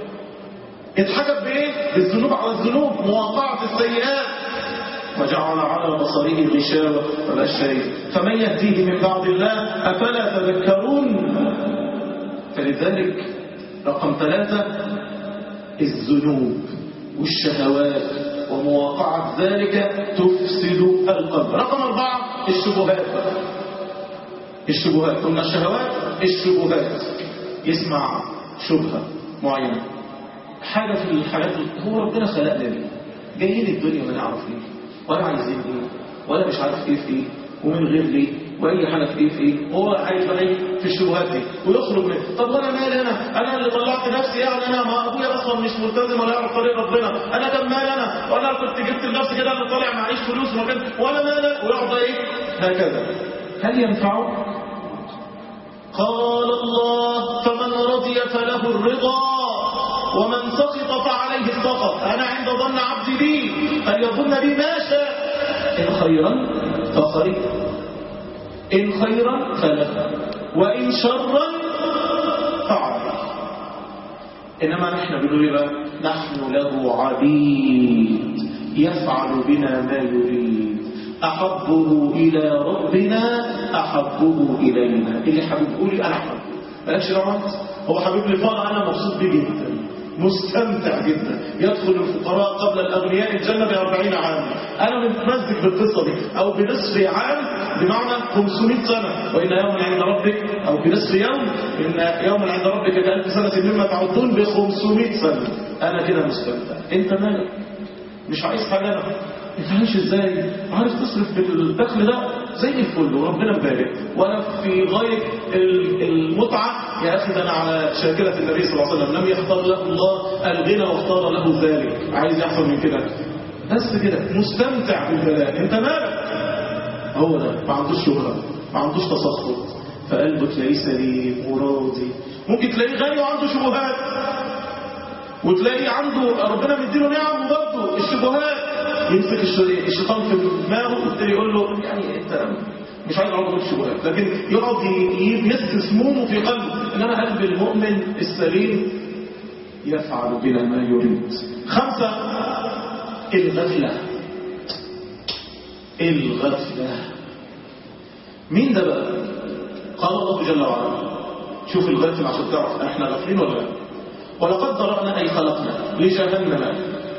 اتحجب بإيه؟ بالذنوب على الذنوب مواقعة السيئات وجعل على بصره غشاوة فلا شيء فمن يهديه من بعد الله أفلا تذكرون فلذلك رقم ثلاثة الذنوب والشهوات ومواقعة ذلك تفسد القلب رقم أربعة الشبهات الشبهات قلنا الشهوات الشبهات يسمع شبهة معينة حاجة في الحياة هو ربنا خلقنا ليه جايين الدنيا ما نعرف ليه ولا عايزين ايه ولا مش عارف ايه في ايه ومن غير ليه واي حاجه في ايه في ايه هو عايز بقى ايه في الشبهات دي ويخرج منها طب وانا مالي انا انا اللي طلعت نفسي يعني انا ما ابويا اصلا مش ملتزم ولا يعرف طريق ربنا انا كان مال انا وانا كنت جبت لنفسي كده انا طالع معيش فلوس وكده وانا مالي ويقعد ايه هكذا هل ينفعه قال الله فمن رضي فله الرضا ومن سخط فعليه السخط انا عند ظن عبدي بي فليظن بي ما شاء ان خيرا فخير إن خيرا فله وإن شرا فعليه إنما نحن بنقول بقى نحن له عبيد يفعل بنا ما يريد أحبه إلى ربنا أحبه إلينا اللي حبيب قولي أنا أحبه مالكش دعوه هو حبيب لي فرع انا مبسوط بيه جدا مستمتع جدا يدخل الفقراء قبل الأغنياء الجنة بأربعين عاما أنا متمزج بالقصة دي أو بنصف عام بمعنى 500 سنة وإن يوما عند ربك أو بنصف يوم إن يوما عند ربك كألف سنة مما تعدون ب 500 سنة أنا كده مستمتع أنت مالك مش عايز حاجة أنا انت عايش ازاي عارف تصرف بالدخل ده زي الفل وربنا مبارك وانا في غايه المتعه يا اخي ده انا على شاكله النبي صلى الله عليه وسلم لم يختار له الله الغنى واختار له ذلك عايز يحصل من كده بس كده مستمتع بالبلاء انت مالك هو ده ما عندوش شهره ما عندوش تسخط فقلبه تلاقيه سليم وراضي ممكن تلاقيه غني وعنده شبهات وتلاقيه عنده ربنا مديله نعم وبرضه الشبهات يمسك الشيطان في دماغه ويبتدي يقول له يعني انت مش عايز اقعد اقول شبهات لكن يقعد يمس سمومه في قلبه انما قلب المؤمن السليم يفعل بلا ما يريد خمسة الغفلة الغفلة مين ده بقى قال الله جل وعلا شوف الغافل عشان تعرف احنا غافلين ولا لا ولقد ضرأنا أي خلقنا لجهنم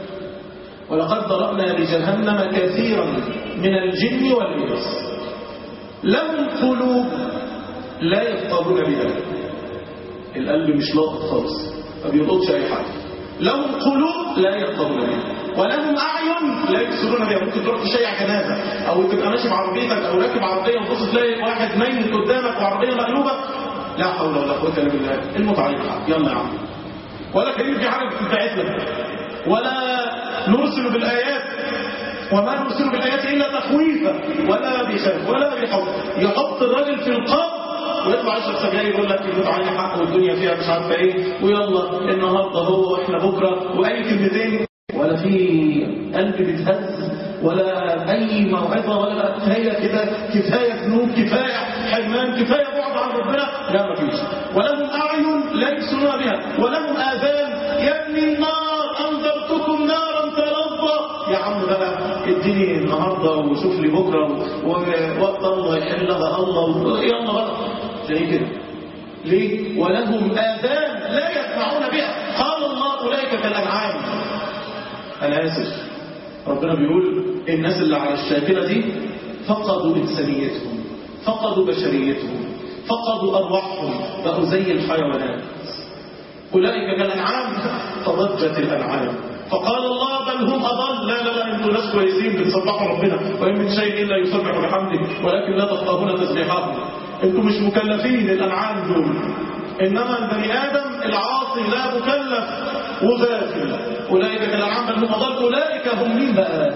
ولقد ضرأنا لجهنم كثيرا من الجن والإنس لهم قلوب لا يفقهون بها القلب مش لاقط خالص ما بيلقطش أي حاجة لهم قلوب لا يفقهون بها ولهم أعين لا يبصرون بها ممكن تروح تشيع جنازة أو تبقى ماشي بعربيتك أو راكب عربية وتبص تلاقي واحد ميت قدامك وعربية مقلوبة لا حول ولا قوة إلا بالله المتعة يلا يا عم ولا كريم في حاجة بتاعتنا ولا نرسل بالآيات وما نرسل بالآيات إلا تخويفا ولا بيخاف ولا بيحط يحط الراجل في القبر ويطلع يشرب سجاير يقول لك الموت عليه حق والدنيا فيها مش عارفه ايه ويلا النهارده هو واحنا بكره واي كلمتين ولا في قلب بيتهز ولا اي موعظه ولا كفايه كده كفايه ذنوب كفايه حرمان كفايه بعد عن ربنا لا مفيش ولهم اعين لا يبصرون بها ولهم اذان يبني النار انذرتكم نارا تلظى يا عم بقى اديني النهارده وشوف لي بكره ووقت الله يحلها الله يلا بقى زي كده ليه ولهم اذان لا يسمعون بها قال الله اولئك كالانعام انا اسف ربنا بيقول الناس اللي على الشاكله دي فقدوا انسانيتهم فقدوا بشريتهم فقدوا ارواحهم بقوا زي الحيوانات اولئك كالانعام فضجت الانعام فقال الله بل هم أضل لا لا لا انتوا ناس كويسين بتسبحوا ربنا وإن من شيء إلا يسبح بحمده ولكن لا تفقهون تسبيحاتهم انتوا مش مكلفين الأنعام دول إنما البني آدم العاصي لا مكلف وغافل أولئك كالأنعام بل هم أضل أولئك هم مين بقى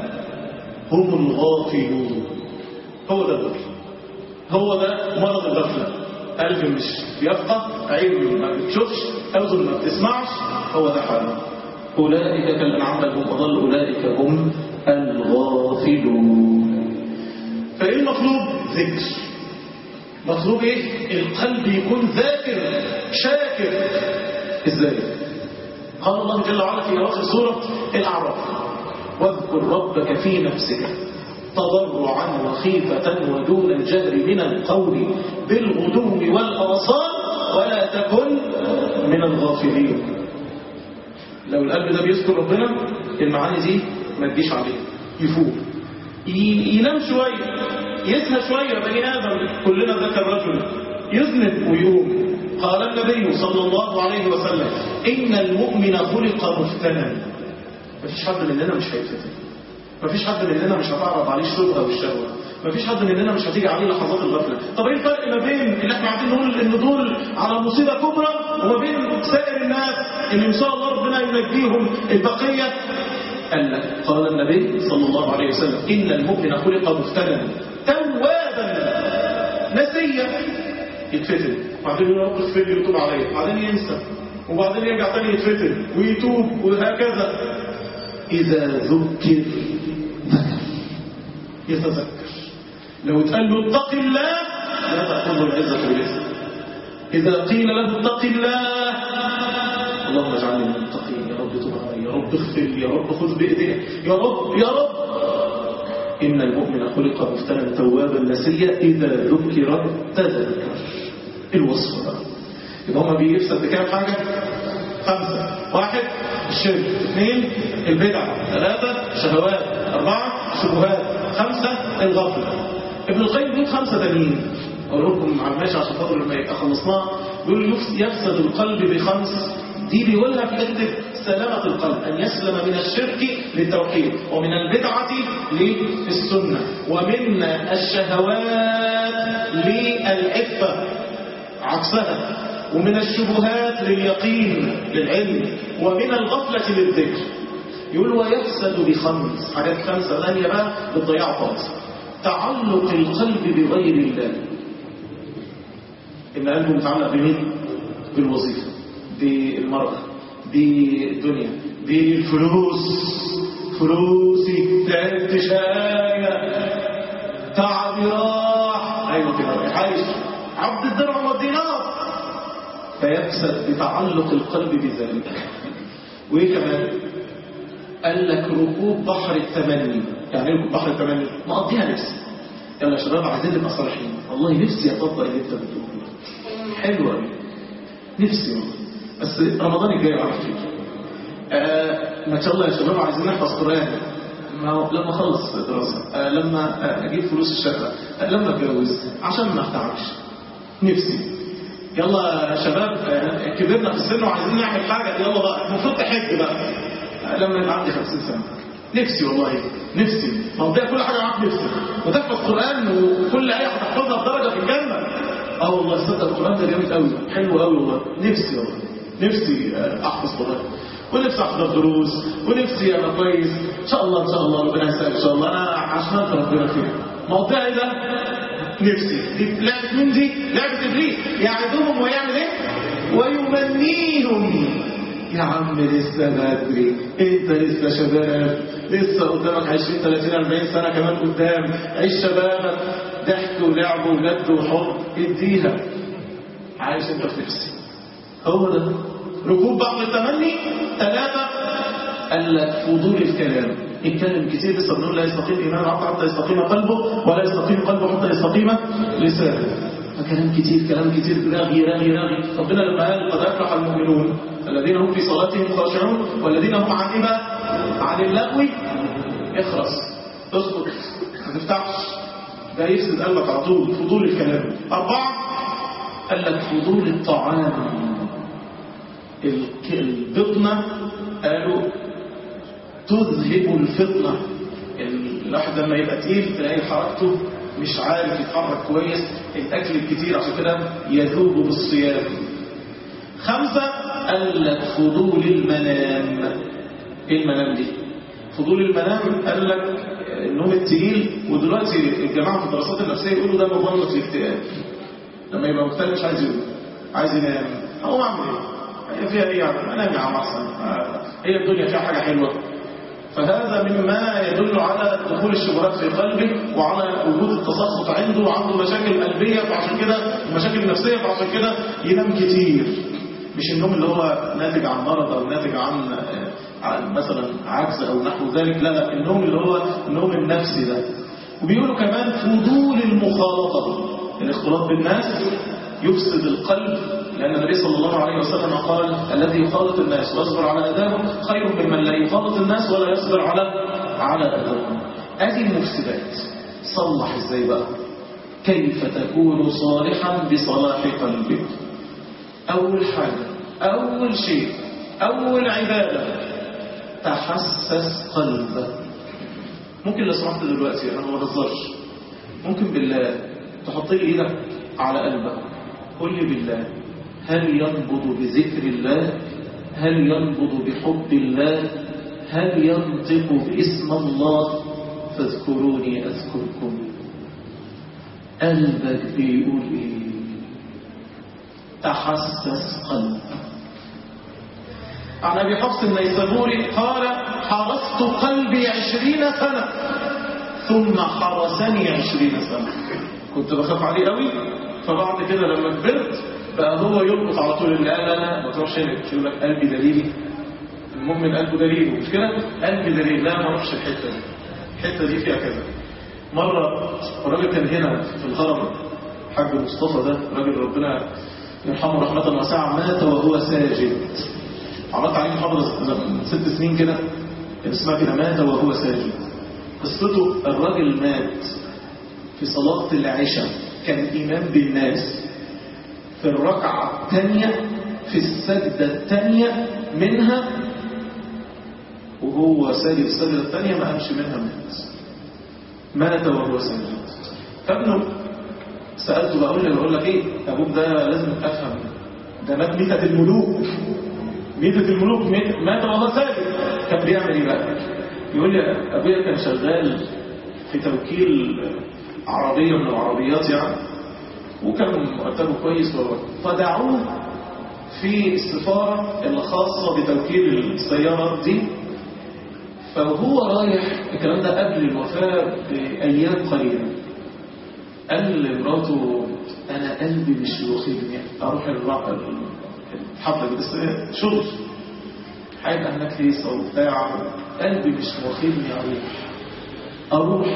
هم الغافلون هو ده الغفل هو ده مرض الغفلة قلب مش بيفقه عين ما بتشوفش أذن ما بتسمعش هو ده حاله أولئك كالأنعام بل هم أضل أولئك هم الغافلون فإيه المطلوب ذكر مطلوب إيه القلب يكون ذاكر شاكر إزاي قال الله جل وعلا في أواخر سورة الأعراف واذكر ربك في نفسك تضرعا وخيفة ودون الجهر من القول بالغدو والأوصال ولا تكن من الغافلين لو القلب ده بيذكر ربنا المعاني دي ما تجيش عليه يفوق ينام شوية يسهى شوية بني آدم كلنا ذكر رجل يذنب ويقوم قال النبي صلى الله عليه وسلم إن المؤمن خلق مفتنا مفيش حد مننا مش هيتفتن مفيش حد مننا مش هتعرض عليه الشبهة والشهوة مفيش حد مننا مش هتيجي عليه لحظات الغفلة طب ايه الفرق ما بين اللي احنا عايزين نقول ان دول على مصيبة كبرى وما بين سائر الناس اللي ان شاء الله ربنا ينجيهم البقية قال لك قال النبي صلى الله عليه وسلم إن المؤمن خلق مفتنا توابا نسيا يتفتن وبعدين يقول رب اغفر لي وتوب عليا وبعدين ينسى وبعدين يرجع تاني يتفتن ويتوب وهكذا إذا ذكر ذكر يتذكر لو اتقال له اتق الله لا تأخذه العزة والعزة إذا قيل له اتق الله اللهم اجعلني من المتقين يا رب تب علي يا رب اغفر لي يا رب خذ بإيدينا يا رب يا رب إن المؤمن خلق مفتنا توابا نسيا إذا ذكر تذكر الوصف بقى يبقى هما بيفسد بكام حاجة خمسة واحد الشرك اثنين البدع ثلاثة شهوات أربعة شبهات خمسة الغفلة ابن القيم بيقول خمسة تانيين أقول لكم على الماشي عشان خاطر لما يبقى خلصناها بيقول يفسد القلب بخمس دي بيقولها في حته سلامة القلب أن يسلم من الشرك للتوحيد ومن البدعة للسنة ومن الشهوات للعفة عكسها ومن الشبهات لليقين للعلم ومن الغفلة للذكر يقول ويفسد بخمس حاجات خمسة ثانية بقى بتضيع خالص تعلق القلب بغير الله إن قلبه متعلق بمين؟ بالوظيفة بالمرأة بالدنيا بالفلوس فلوسي تعبت شاية تعبي راح أيوة كده عايش عبد الدرهم والدينار فيفسد بتعلق القلب بذلك وإيه كمان قال لك ركوب بحر التمني يعني ايه ركوب بحر التمني مقضيها نفسي يلا يا شباب عايزين نبقى صالحين والله نفسي اطبق اللي انت بتقوله حلوه قوي نفسي والله بس رمضان الجاي على فكره آه ما شاء الله يا شباب عايزين نحفظ قران ما هو لما اخلص دراسه آه لما آه اجيب فلوس الشقه آه لما اتجوز عشان ما اتعبش نفسي يلا يا شباب آه كبرنا في السن وعايزين نعمل حاجه يلا بقى المفروض تحج بقى آه لما يبقى عندي 50 سنه نفسي والله نفسي موضوع كل حاجه معاك نفسي وتحفظ قران وكل ايه هتحفظها بدرجه في الجنه اه والله صدق القران ده جامد قوي حلو قوي والله نفسي والله نفسي احفظ قران ونفسي احضر دروس ونفسي ابقى كويس ان شاء الله ان شاء الله ربنا يسهل ان شاء الله انا عشان ربنا خير موضوعي ده نفسي دي لعبه مين دي لعبه ابليس يعدهم ويعمل ايه ويمنيهم يا عم لسه بدري انت لسه شباب لسه قدامك 20 30 40 سنه كمان قدام عيش شبابك ضحك ولعب وجد وحب اديها عايش انت في نفسي هو ده ركوب بعض التمني ثلاثة قال لك فضول الكلام اتكلم كتير لسه بنقول لا يستقيم إيمان العبد حتى يستقيم قلبه ولا يستقيم قلبه حتى يستقيم لسانه فكلام كتير كلام كتير رغي رغي رغي ربنا لما قال قد أفلح المؤمنون الذين هم في صلاتهم خاشعون والذين هم عن إيه بقى؟ عن اللغو اخرس اسكت ما تفتحش ده يفسد قلبك على طول فضول الكلام أربعة قال لك فضول الطعام البطنة قالوا تذهب الفطنة الواحد لما يبقى تقيل تلاقي حركته مش عارف يتحرك كويس الأكل الكتير عشان كده يذوب بالصيام خمسة قال لك فضول المنام ايه المنام دي فضول المنام قال لك النوم التقيل ودلوقتي الجماعة في الدراسات النفسية يقولوا ده مظلة الاكتئاب لما يبقى مكتئب مش عايز يقول عايز ينام هو اعمل ايه هي فيها ايه يعني انام يا عم احسن هي الدنيا فيها حاجة حلوة فهذا مما يدل على دخول الشبهات في قلبه وعلى وجود التسخط عنده وعنده مشاكل قلبية فعشان كده مشاكل نفسية فعشان كده ينام كتير مش النوم اللي هو ناتج عن مرض او ناتج عن عن مثلا عجز او نحو ذلك لا لا النوم اللي هو النوم النفسي ده وبيقولوا كمان فضول المخالطة الاختلاط بالناس يفسد القلب لأن النبي صلى الله عليه وسلم قال الذي يخالط الناس ويصبر على أذاهم خير ممن لا يخالط الناس ولا يصبر على على أذاهم أدي المفسدات صلح ازاي بقى كيف تكون صالحا بصلاح قلبك أول حاجة أول شيء أول عبادة تحسس قلبك ممكن لو سمحت دلوقتي أنا ما بهزرش ممكن بالله تحط لي إيدك على قلبك قل لي بالله هل ينبض بذكر الله هل ينبض بحب الله هل ينطق باسم الله فاذكروني أذكركم قلبك بيقول إيه تحسس قلبك عن أبي حفص النيسابوري قال حرست قلبي عشرين سنة ثم حرسني عشرين سنة كنت بخاف عليه قوي فبعد كده لما كبرت بقى هو يلقط على طول اللي قال انا ما تروحش هنا يقول لك قلبي دليلي المؤمن قلبه دليله مش كده قلبي دليل لا ما اروحش الحته دي الحته دي فيها كذا مره الراجل كان هنا في الهرم الحاج مصطفى ده راجل ربنا يرحمه رحمة واسعة مات وهو ساجد عملت عليه محاضرة من ست سنين كده كان اسمها كده مات وهو ساجد قصته الراجل مات في صلاة العشاء كان إمام بالناس في الركعة الثانية في السجدة الثانية منها وهو ساجد السجدة الثانية ما قامش منها مات مات وهو ساجد فابنه سألته بقول له بقول لك ايه ابوك ده لازم افهم ده مات ميتة الملوك ميتة الملوك مات وهو ساجد كان بيعمل ايه بقى يقول لي ابويا كان شغال في توكيل عربية من العربيات يعني وكان مرتبه كويس فدعوه في السفارة الخاصة بتوكيل السيارات دي فهو رايح الكلام ده قبل الوفاة بأيام قليلة قال لمراته أنا قلبي مش واخدني أروح الحفلة دي بس شغل حاجة هناك هيصة وبتاع قلبي مش واخدني أروح أروح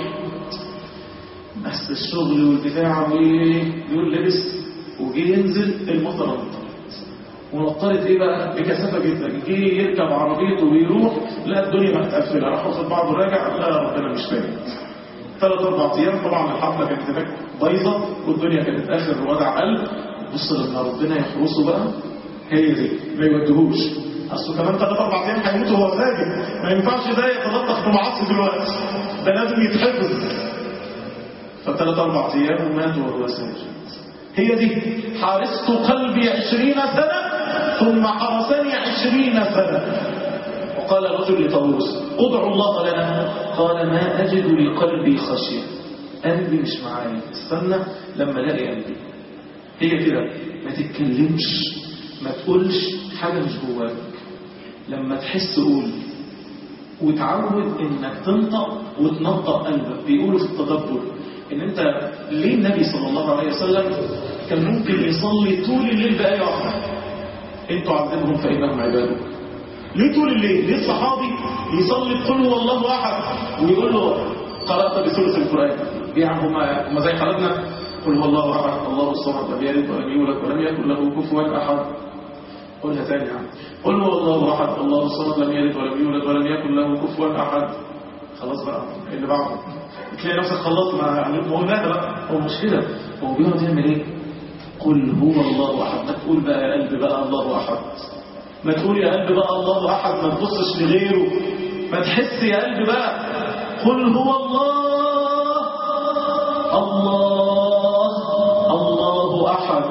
بس الشغل والبتاع ويقول لبس وجي ينزل المطر مطرت ونطرت ايه بقى بكثافه جدا جه يركب عربيته ويروح لا الدنيا ما هتقفل راح واخد بعضه راجع لا ربنا مش فاهم ثلاث اربع ايام طبعا الحفله كانت هناك بايظه والدنيا كانت اخر وضع قلب بص لما ربنا يحرسه بقى هي دي ما يودهوش اصله كمان ثلاث اربع ايام هيموت وهو ساجد ما ينفعش ده يتلطخ بمعاصي دلوقتي ده لازم يتحفظ فثلاث أربع أيام ومات وهو ساجد هي دي حارست قلبي عشرين سنة ثم حرسني عشرين سنة وقال رجل لطاووس ادعوا الله لنا قال ما أجد لقلبي خشية قلبي مش معايا استنى لما الاقي قلبي هي كده ما تتكلمش ما تقولش حاجة مش جواك لما تحس قول وتعود انك تنطق وتنطق قلبك بيقولوا في التدبر ان انت ليه النبي صلى الله عليه وسلم كان ممكن يصلي طول الليل بآية واحدة انتوا عذبهم فإنهم عبادك ليه طول الليل ليه الصحابي يصلي بقل هو الله احد ويقول له قرأت بثلث القرآن يعني هما هما زي حالتنا قل هو الله احد الله الصمد لم يلد ولم يولد ولم يكن له كفوا احد قلها تاني يعني قل هو الله احد الله الصمد لم يلد ولم يولد ولم يكن له كفوا احد خلاص بقى اللي بعده تلاقي نفسك خلصت مع ما هو ده بقى هو مش كده هو بيقعد يعمل ايه قل هو الله احد ما تقول بقى يا قلب بقى الله احد ما تقول يا قلب بقى الله احد ما تبصش لغيره ما تحس يا قلب بقى قل هو الله الله الله احد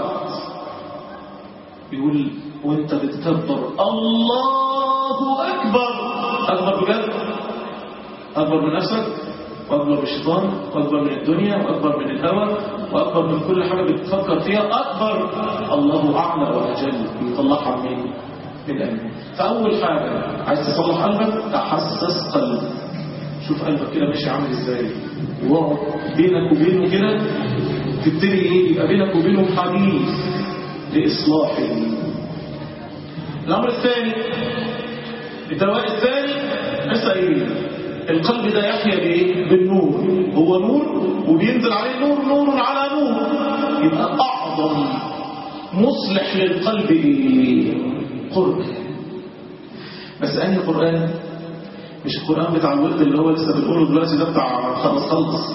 بيقول وانت بتكبر الله اكبر اكبر بجد اكبر من نفسك واكبر من الشيطان واكبر من الدنيا واكبر من الهوى واكبر من كل حاجه بتفكر فيها اكبر الله اعلى واجل بيطلعها من من قلبك فاول حاجه عايز تصلح قلبك تحسس قلبك شوف قلبك كده ماشي عامل ازاي واقعد بينك وبينه كده تبتدي ايه يبقى بينك وبينه حديث لاصلاحه الامر الثاني الدواء الثاني لسه قايلين القلب ده يحيا بايه بالنور هو نور وبينزل عليه نور نور على نور يبقى اعظم مصلح للقلب ايه قرآن بس انهي قرآن مش القرآن بتاع الورد اللي هو لسه بنقوله دلوقتي ده بتاع خلص خلص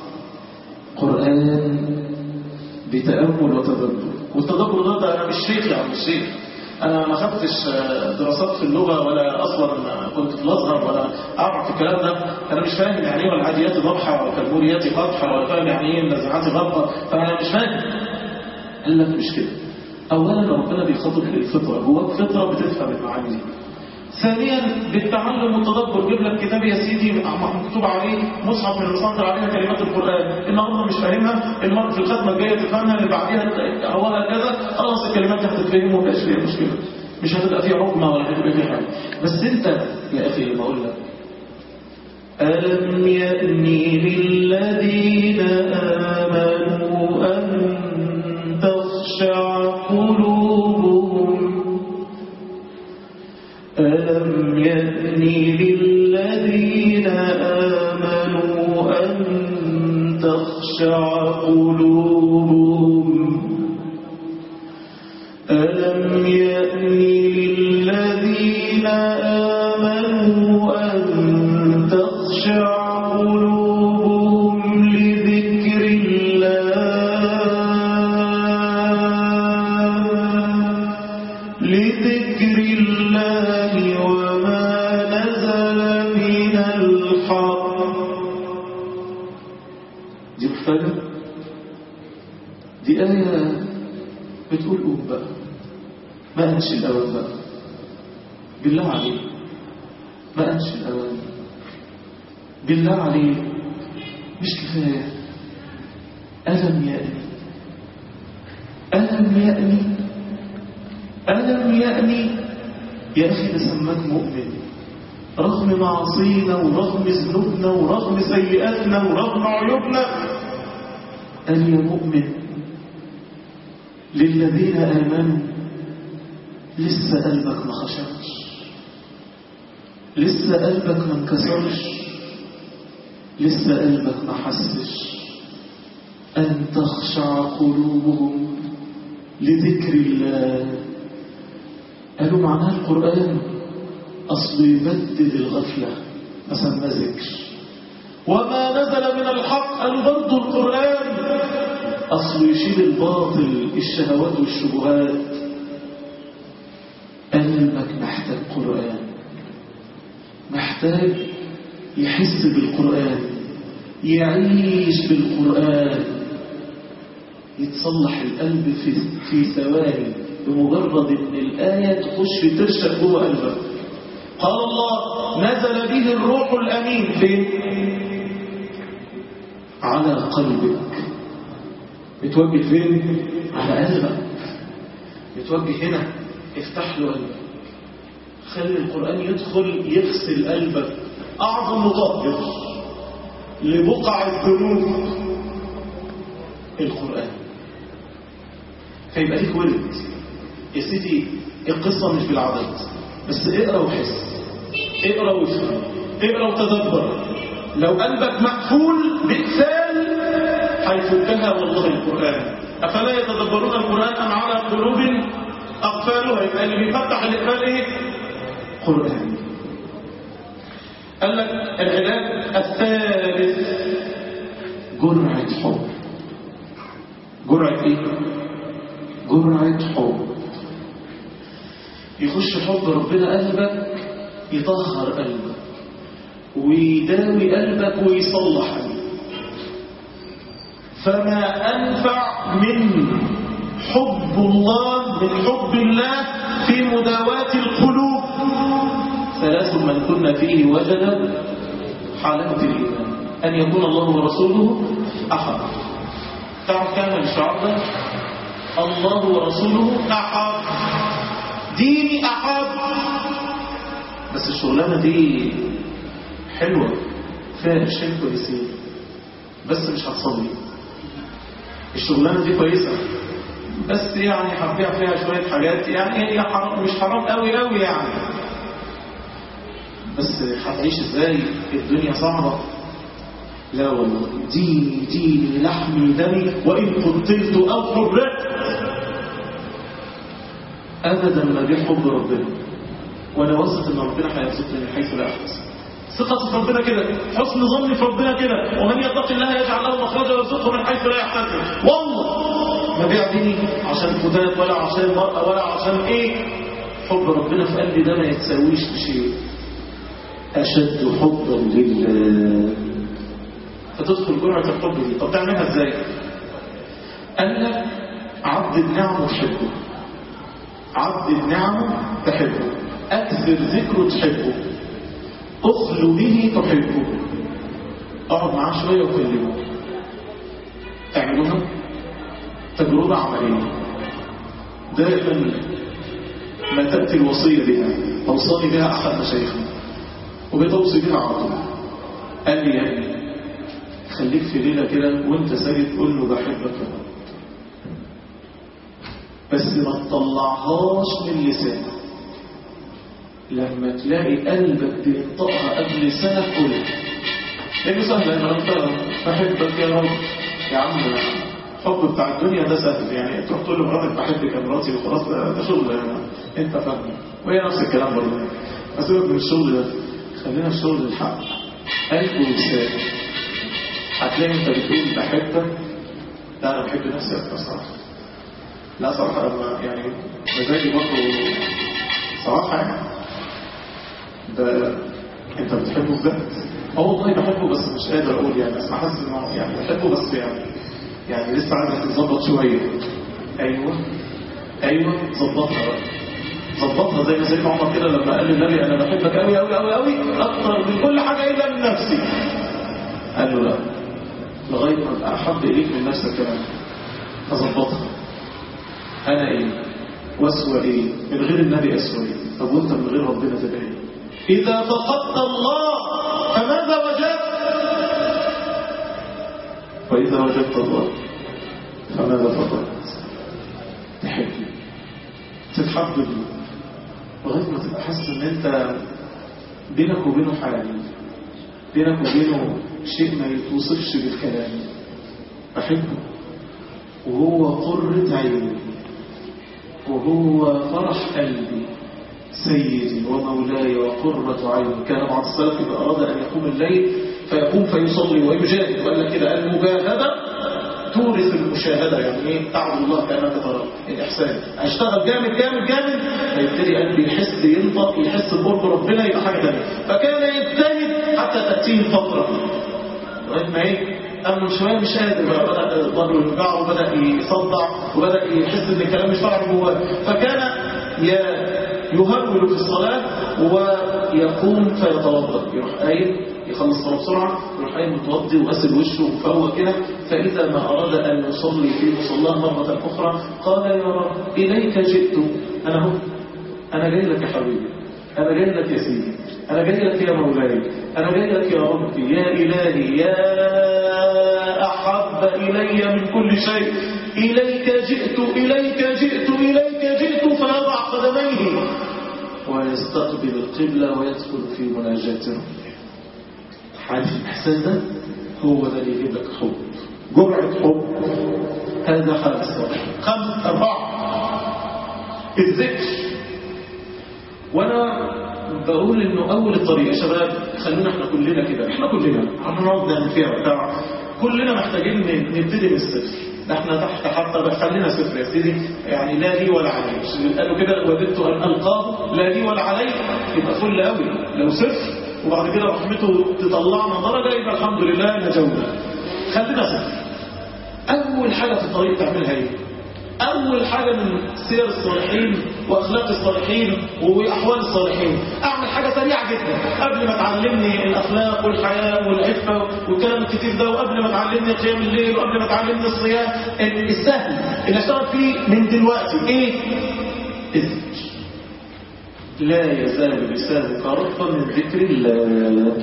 قرآن بتأمل وتدبر والتدبر ده, ده انا مش شيخ يعني مش شيخ انا ما خدتش دراسات في اللغة ولا اصلا كنت في الازهر ولا اعرف الكلام ده انا مش فاهم يعني ايه والعاديات ضبحة والكالبوريات قطحة ولا فاهم يعني ايه النزعات غضة فانا مش فاهم قال لك مش كده اولا ربنا بيخاطب الفطرة هو الفطرة بتفهم المعاني دي ثانيا بالتعلم والتدبر جيب لك كتاب يا سيدي مكتوب عليه مصحف من المصادر عليها كلمات القرآن النهارده مش فاهمها المرة في الختمة الجاية تفهمها اللي بعديها هو هكذا خلاص الكلمات دي هتتفهم ومبقاش فيها مشكلة مش هتبقى فيها عقمة ولا هتبقى فيها حاجة بس انت يا اخي بقول لك ألم يأني للذين آمنوا أن تخشع قلوبهم ألم يأني للذين آمنوا أن تخشع قلوبهم ألم يأن للذين آمنوا أن تخشع قلوبهم لذكر الله لذكر الله وما نزل من الحق دي محتاجة دي آية بتقول قوم بقى ما أنشي الأوان بقى بالله عليك ما أنشي الأوان بالله عليك مش كفاية ألم يأني ألم يأني ألم يأني يا أخي ده سماك مؤمن رغم معاصينا ورغم ذنوبنا ورغم سيئاتنا ورغم عيوبنا قال يا مؤمن للذين آمنوا لسه قلبك ما خشعش لسه قلبك ما انكسرش لسه قلبك ما حسش أن تخشع قلوبهم لذكر الله قالوا معناها القرآن أصل يبدل الغفلة ما سمى ذكر وما نزل من الحق قالوا برضه القرآن أصل يشيل الباطل الشهوات والشبهات قلبك محتاج قرآن محتاج يحس بالقرآن يعيش بالقرآن يتصلح القلب في في ثواني بمجرد ان الآية تخش ترشق جوه قلبك قال الله نزل به الروح الأمين فين على قلبك بتوجه فين على قلبك بتوجه هنا افتح له قلبك خلي القرآن يدخل يغسل قلبك أعظم مطهر لبقع الذنوب القرآن فيبقى ليك ولد يا سيدي القصة مش بالعدد بس اقرأ وحس اقرأ وافهم اقرأ وتدبر لو قلبك مقفول بإقفال هيفكها والله القرآن أفلا يتدبرون القرآن أم على قلوب أقفالها يبقى اللي بيفتح الإقفال إيه؟ قرآن قال لك العلاج الثالث جرعة حب جرعة إيه؟ جرعة حب يخش حب ربنا قلبك يطهر قلبك ويداوي قلبك ويصلح قلبك فما أنفع من حب الله من حب الله في مداواة القلوب ثلاث من كنا فيه وجد حالة الإيمان أن يكون الله ورسوله أحد تعرف كان الشعب ده الله ورسوله أحد ديني أحد بس الشغلانة دي حلوة فيها قرشين كويسين بس مش هتصلي الشغلانة دي كويسة بس يعني هتبيع فيها شوية حاجات يعني هي حرام مش حرام قوي قوي يعني بس هتعيش ازاي الدنيا صعبة لا والله ديني ديني لحمي دمي وإن قتلت أو حرقت أبدا ما بيحب ربنا وأنا واثق إن ربنا هيرزقني من حيث لا أحتسب ثقة في ربنا كده حسن ظني في ربنا كده ومن يتق الله يجعل له مخرجا ويرزقه من حيث لا يحتسب والله ما بيع ديني عشان فتات ولا عشان مرأة ولا عشان ايه حب ربنا في قلبي ده ما يتساويش بشيء أشد حبا لله فتدخل جرعة الحب دي طب تعملها ازاي قال لك عبد النعم تحبه عبد النعم تحبه أكثر ذكره تحبه أخل به تحبه اقعد معاه شوية وكلمه تعملوها تجربة عملية دائما ما تأتي الوصية بها أوصاني بها أحد مشايخنا وبتوصي بها على طول قال لي يا ابني خليك في ليلة كده وانت ساجد تقول له بحبك يا رب بس ما تطلعهاش من لسانك لما تلاقي قلبك بينطقها قبل لسانك قولها لانه سهل انا قلتها بحبك يا رب يا عم الحب بتاع الدنيا ده سهل يعني تروح تقول لمراتك بحبك يا مراتي وخلاص ده, ده شغل يعني انت فاهم وهي نفس الكلام برضه اسيبك من الشغل ده خلينا في شغل الحق قلب ولسان هتلاقي انت بتقول بحبك لا انا بحب نفسي اكتر صراحه لا صراحه لما يعني مزاجي برضه صراحه يعني ده انت بتحبه بجد اه والله بحبه بس مش قادر اقول يعني بس حاسس انه يعني بحبه بس يعني يعني لسه عايزك تتظبط شويه ايوه ايوه ظبطها بقى ظبطها زي ما سيدنا عمر كده لما قال للنبي انا بحبك قوي قوي قوي قوي اكتر من كل حاجه الا من نفسي قال له لا لغايه ما ابقى احب اليك من نفسك كمان اظبطها انا ايه واسوى ايه من غير النبي اسوى ايه طب وانت من غير ربنا تبقى ايه اذا فقدت الله فماذا وجدت واذا وجدت الله فماذا فقدت تحب تتحب لغايه ما تبقى حاسس ان انت بينك وبينه حاجه بينك وبينه شيء ما يتوصفش بالكلام بحبه وهو قرة عيني وهو فرح قلبي سيدي ومولاي وقرة عيني كان بعض السلف إذا أراد أن يقوم الليل فيقوم فيصلي ويجاهد وقال لك كده المجاهدة تورث المشاهدة يعني ايه تعبد الله كأنك ترى الإحسان أشتغل جامد جامد جامد فيبتدي قلبي يحس ينطق يحس بقرب ربنا يبقى حاجة تانية فكان يجتهد حتى تأتيه الفترة لغاية ما ايه أما شوية مش قادر بقى بدأ ظهره يوجعه وبدأ يصدع وبدأ يحس إن الكلام مش طالع من جواه فكان يهرول في الصلاة ويقوم فيتوضأ يروح قايم يخلص الصلاة بسرعة يروح قايم متوضي وغسل وشه وفوق كده فإذا ما أراد أن يصلي في مصلاه مرة أخرى قال يا رب إليك جئت أنا هو أنا جاي لك يا حبيبي أنا جاي لك يا سيدي أنا جاي لك يا مولاي أنا جاي لك يا ربي يا إلهي يا أحب إلي من كل شيء إليك جئت إليك جئت إليك جئت فيضع قدميه ويستقبل القبلة ويدخل في مناجاة ربه عارف الإحساس ده هو ده اللي يجيب لك حب جرعة حب هذا حال الصالح خمس أربعة الذكر وأنا بقول إنه أول الطريق يا شباب خلونا إحنا كلنا كده إحنا كلنا هنقعد نعمل فيها بتاع كلنا محتاجين نبتدي من الصفر ده احنا تحت حتى بقى خلينا صفر يا سيدي يعني لا لي ولا علي قالوا كده وددت ان القاه لا لي ولا علي يبقى فل قوي لو صفر وبعد كده رحمته تطلعنا درجه يبقى الحمد لله نجونا خلينا صفر اول حاجه في الطريق تعملها ايه اول حاجه من سير الصالحين واخلاق الصالحين واحوال الصالحين اعمل حاجه سريعه جدا قبل ما تعلمني الاخلاق والحياه والعفه والكلام الكتير ده وقبل ما تعلمني قيام الليل وقبل ما تعلمني الصيام السهل اللي اشتغل فيه من دلوقتي ايه الذكر لا يزال لسانك رطبا من ذكر الله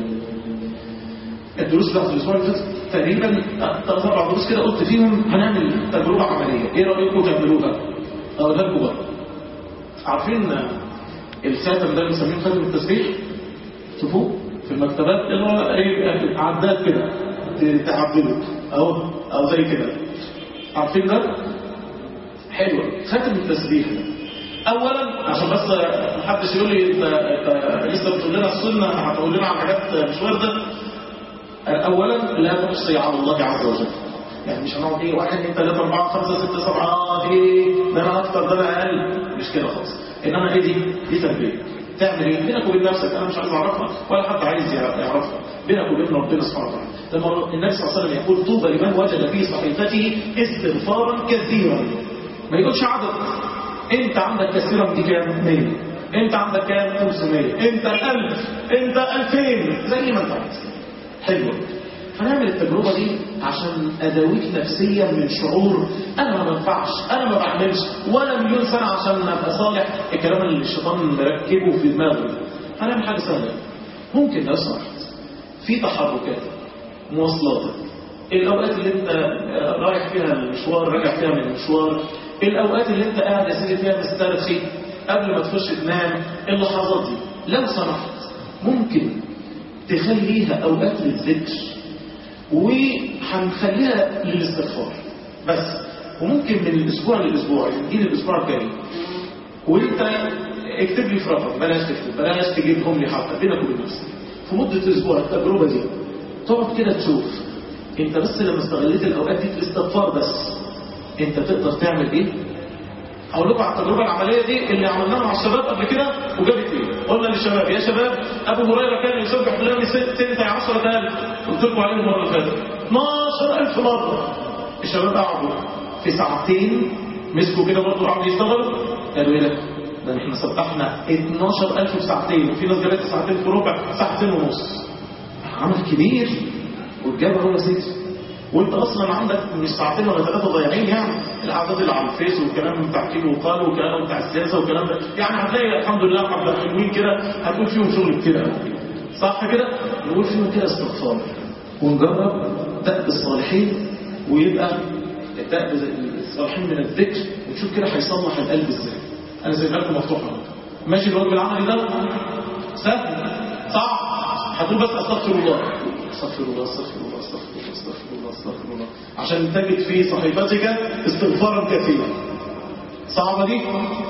الدروس بتاعت الاسبوع اللي فات تقريبا ثلاث اربع دروس كده قلت فيهم هنعمل تجربه عمليه ايه رايكم تعملوها اقولها لكم بقى عارفين الخاتم ده اللي بنسميه خاتم التسبيح شوفوه في المكتبات اللي هو ايه عداد كده تعدله اهو او زي كده عارفين ده حلوه خاتم التسبيح ده اولا عشان بس محدش يقول لي انت انت لسه بتقول لنا السنه هتقول لنا على حاجات مش وارده اولا لا تحصي على الله عز وجل يعني مش هنقعد ايه واحد اثنين ثلاثة أربعة خمسة ستة سبعة اه ايه ده انا اكتر ده انا اقل مش كده خالص انما ايه دي دي تربية تعمل ايه بينك وبين نفسك انا مش عايز اعرفها ولا حد عايز يعرفها بينك وبين ربنا سبحانه وتعالى لما النبي صلى الله عليه وسلم يقول طوبى لمن وجد في صحيفته استغفارا كثيرا ما يقولش عدد انت عندك كثيرا دي كام 100 انت عندك كام 500 انت 1000 انت 2000 زي ما انت عايز حلوه فنعمل التجربة دي عشان أداويك نفسيا من شعور أنا ما بنفعش أنا ما بعملش ولا مليون سنة عشان أبقى صالح الكلام اللي الشيطان مركبه في دماغه هنعمل حاجة سهلة ممكن لو سمحت في تحركات مواصلاتك الأوقات اللي أنت رايح فيها المشوار راجع فيها من المشوار الأوقات اللي أنت قاعد يا سيدي فيها مسترخي قبل ما تخش تنام اللحظات دي لو سمحت ممكن تخليها أوقات للذكر وهنخليها للاستغفار بس وممكن من الاسبوع للاسبوع يجي الاسبوع الجاي وانت اكتب لي في رقم بلاش تكتب بلاش تجيبهم لي حتى بينك وبين نفسك في مده اسبوع التجربه دي تقعد كده تشوف انت بس لما استغليت الاوقات دي في الاستغفار بس انت تقدر تعمل ايه هقول لكم على التجربه العمليه دي اللي عملناها مع الشباب قبل كده وجابت ايه قلنا للشباب يا شباب ابو هريره كان يسبح بالله سنه 10000 قلت لكم عليه المره اللي فاتت 12000 مره الشباب قعدوا في ساعتين مسكوا كده برضه قعدوا يشتغلوا قالوا ايه ده؟ ده احنا سبحنا 12000 في ساعتين وفي ناس جابت ساعتين في ربع ساعتين ونص عمل كبير والجابه هو سيدي وانت اصلا عندك مش ساعتين ولا ثلاثه ضايعين يعني القعدات اللي على الفيس والكلام بتاع كيلو وقال والكلام بتاع السياسه والكلام ده يعني هتلاقي الحمد لله حبه حلوين كده هتقول فيهم شغل كتير قوي صح كده؟ نقول فيهم كده استغفار ونجرب دأب الصالحين ويبقى دأب الصالحين من الذكر ونشوف كده هيصلح القلب ازاي انا سايبها لكم مفتوحه ماشي الواجب العملي ده سهل صعب هتقول بس استغفر الله استغفر الله استغفر الله استغفر الله استغفر الله استغفر الله عشان تجد في صحيفتك استغفارا كثيرا صعبة دي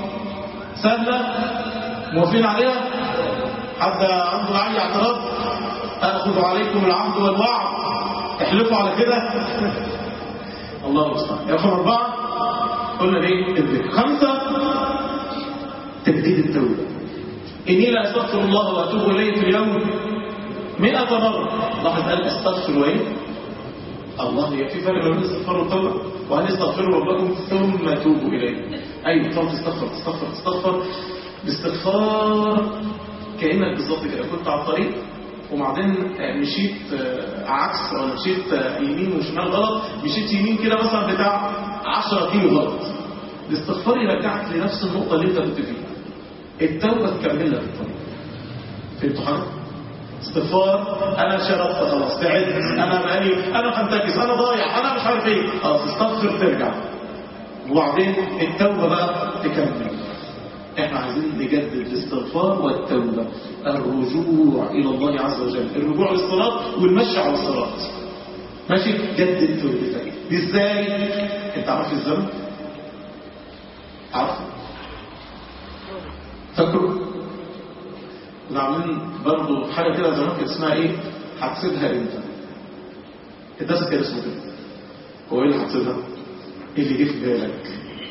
سهلة موافقين عليها حد عنده أي اعتراض أخذ عليكم العهد والوعد احلفوا على كده الله المستعان رقم أربعة قلنا ايه الذكر خمسة تجديد التوبة إني لا أستغفر الله وأتوب إليه في اليوم مئة مرة لاحظ قال استغفر وإيه الله هي في فرق بين الاستغفار والتوبة وهل استغفروا ربكم ثم توبوا إليه أيوة طب تستغفر تستغفر تستغفر باستغفار كأنك بالظبط كده كنت على الطريق وبعدين مشيت عكس ولا مشيت يمين وشمال غلط مشيت يمين كده مثلا بتاع 10 كيلو غلط الاستغفار يرجعك لنفس النقطة اللي انت كنت فيها التوبة تكمل لك الطريق فهمتوا حاجة؟ استغفار انا شربت خلاص تعبت انا بقالي انا هنتكس انا ضايع انا مش عارف ايه خلاص استغفر ترجع وبعدين التوبة بقى تكمل احنا عايزين نجدد الاستغفار والتوبة الرجوع الى الله عز وجل الرجوع للصلاة والمشي على الصلاة ماشي جدد توبتك ازاي انت عارف الذنب عارف فاكره كنا عاملين برضه حاجه كده زمان كانت اسمها ايه هتسيبها امتى الدرس كان اسمه كده هو ايه اللي هتسيبها ايه اللي جه في بالك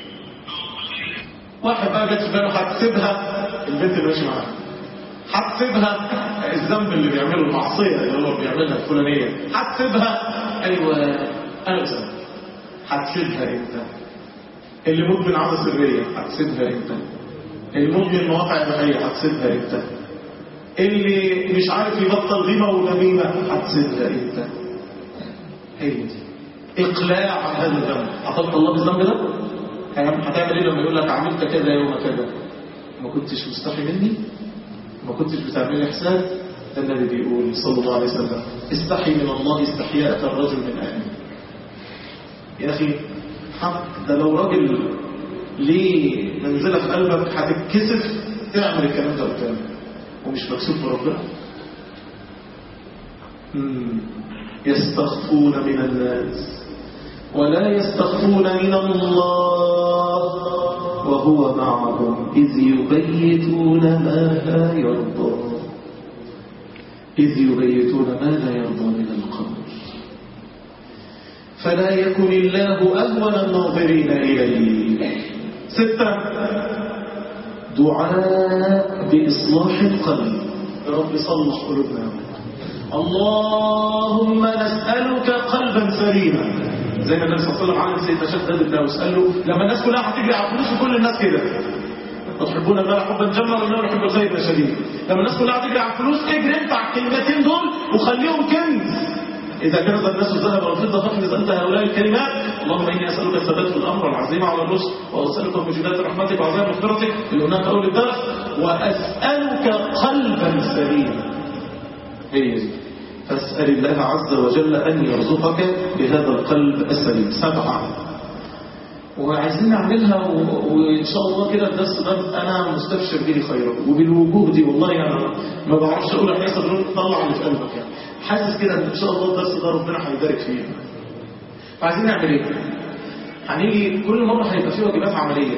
واحد بقى جت في باله هتسيبها البنت اللي ماشي معاها هتسيبها الذنب اللي بيعمله المعصيه اللي هو بيعملها الفلانيه هتسيبها ايوه انا بسبب هتسيبها امتى اللي مدمن عاده سريه هتسيبها امتى المدمن مواقع اباحيه هتسيبها امتى اللي مش عارف يبطل غيبه ونميمه هتسيبها امتى هي دي اقلاع عن هذا الذنب عطلت الله بالذنب ده هتعمل ايه لما يقول لك عملت كذا يوم كذا ما كنتش مستحي مني ما كنتش بتعمل لي حساب ده النبي بيقول صلى الله عليه وسلم استحي من الله استحياء الرجل من اهله يا اخي حق ده لو راجل ليه منزله في قلبك هتتكسف تعمل الكلام ده قدامه ومش مكسوف بربنا يستخفون من الناس ولا يستخفون من الله وهو معهم إذ يبيتون ما لا يرضى إذ يبيتون ما لا يرضى من القول فلا يكن الله أهون الناظرين إليه ستة دعاء بإصلاح القلب يا رب صلح قلوبنا اللهم نسألك قلبا سليما زي ما النبي صلى الله عليه وسلم علم سيدنا شيخ داود ده وسأل له لما الناس كلها هتجري على الفلوس وكل الناس كده تحبون المال حبا جما ولا يحب الخير شديد لما الناس كلها هتجري على الفلوس اجري انت على الكلمتين دول وخليهم كنز إذا كنز الناس الذهب والفضة فاحرز أنت هؤلاء الكلمات اللهم إني أسألك الثبات في الأمر والعزيمة على الرشد وأسألك موجودات رحمتك وعزاء مغفرتك اللي قلناها في أول الدرس وأسألك قلبا سليما هي دي فاسأل الله عز وجل أن يرزقك بهذا القلب السليم سبعة وعايزين نعملها و- وان شاء الله كده الدرس ده انا مستبشر به خيرا وبالوجوه دي والله انا ما بعرفش اقول احنا صدرون تطلع اللي في قلبك يعني حاسس كده ان شاء الله الدرس ده ربنا هيبارك فيه فعايزين نعمل ايه؟ هنيجي كل مره هيبقى فيه واجبات عمليه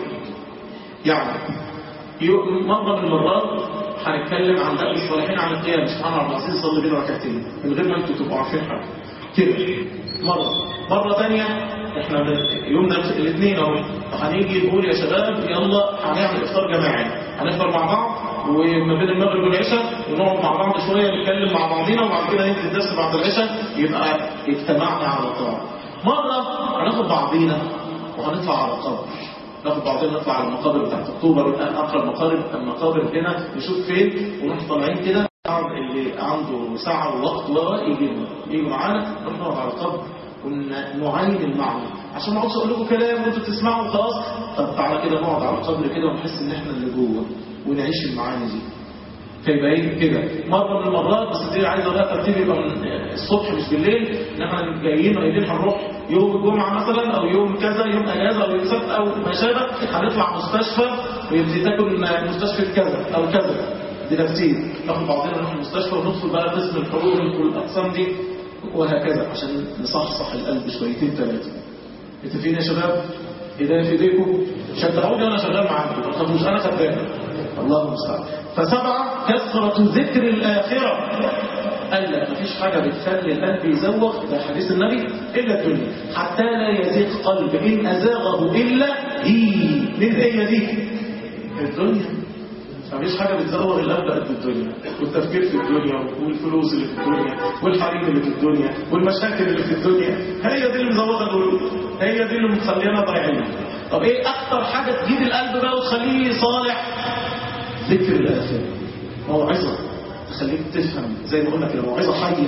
يعني يو- مرة من المرات هنتكلم عن دقل الصالحين عن القيام سبحان الله العظيم صلي بينا ركعتين من غير ما انتوا تبقوا عارفين حاجة كده مرة مرة تانية احنا من- يومنا الاثنين اهو هنيجي نقول يا شباب يلا هنعمل افطار جماعي هنفطر مع بعض وما بين المغرب والعشاء ونقعد مع بعض شوية نتكلم مع بعضينا وبعد كده ننزل الدرس بعد العشاء يبقى اجتمعنا على طاعة مرة هناخد بعضينا وهنطلع على قبر ناخد بعضنا نطلع على المقابر بتاعت اكتوبر الان اقرب مقابر المقابر هنا نشوف فين ونروح طالعين كده اللي عنده ساعة ووقت ورا يجي يجي معانا نروح نقعد على القبر ونعاين المعنى عشان ما اقعدش اقول لكم كلام وانتوا تسمعوا خلاص طب تعالى كده نقعد على القبر كده ونحس ان احنا اللي جوه ونعيش المعاني دي فيبقى ايه كده مرة من المرات بس دي عايزة بقى ترتيب يبقى من الصبح مش بالليل ان احنا جايين قايلين هنروح يوم الجمعة مثلا او يوم كذا يوم اجازة او يوم سبت او ما شابه هنطلع مستشفى ويبتدي تاكل مستشفى كذا او كذا دي ترتيب ناخد بعضنا نروح المستشفى وندخل بقى قسم الحضور والاقسام دي وهكذا عشان نصحصح القلب شويتين ثلاثة متفقين يا شباب؟ ايديا في ايديكم شجعوني وانا شغال معاكم ما تخافوش انا خدام الله المستعان فسبعة كثرة ذكر الآخرة قال لك مفيش حاجة بتخلي القلب يزوغ ده حديث النبي إلا الدنيا حتى لا يزيغ قلب إن أزاغه إلا هي من هي دي الدنيا مفيش حاجة بتزوغ القلب قد الدنيا والتفكير في الدنيا والفلوس اللي في الدنيا والحريم اللي في الدنيا والمشاكل اللي في الدنيا هي دي اللي مزوغة القلوب هي دي اللي مخلينا ضايعين طب ايه اكتر حاجة تجيب القلب بقى وتخليه صالح ذكر الآخرة موعظة تخليك تفهم زي ما قلنا كده موعظة حية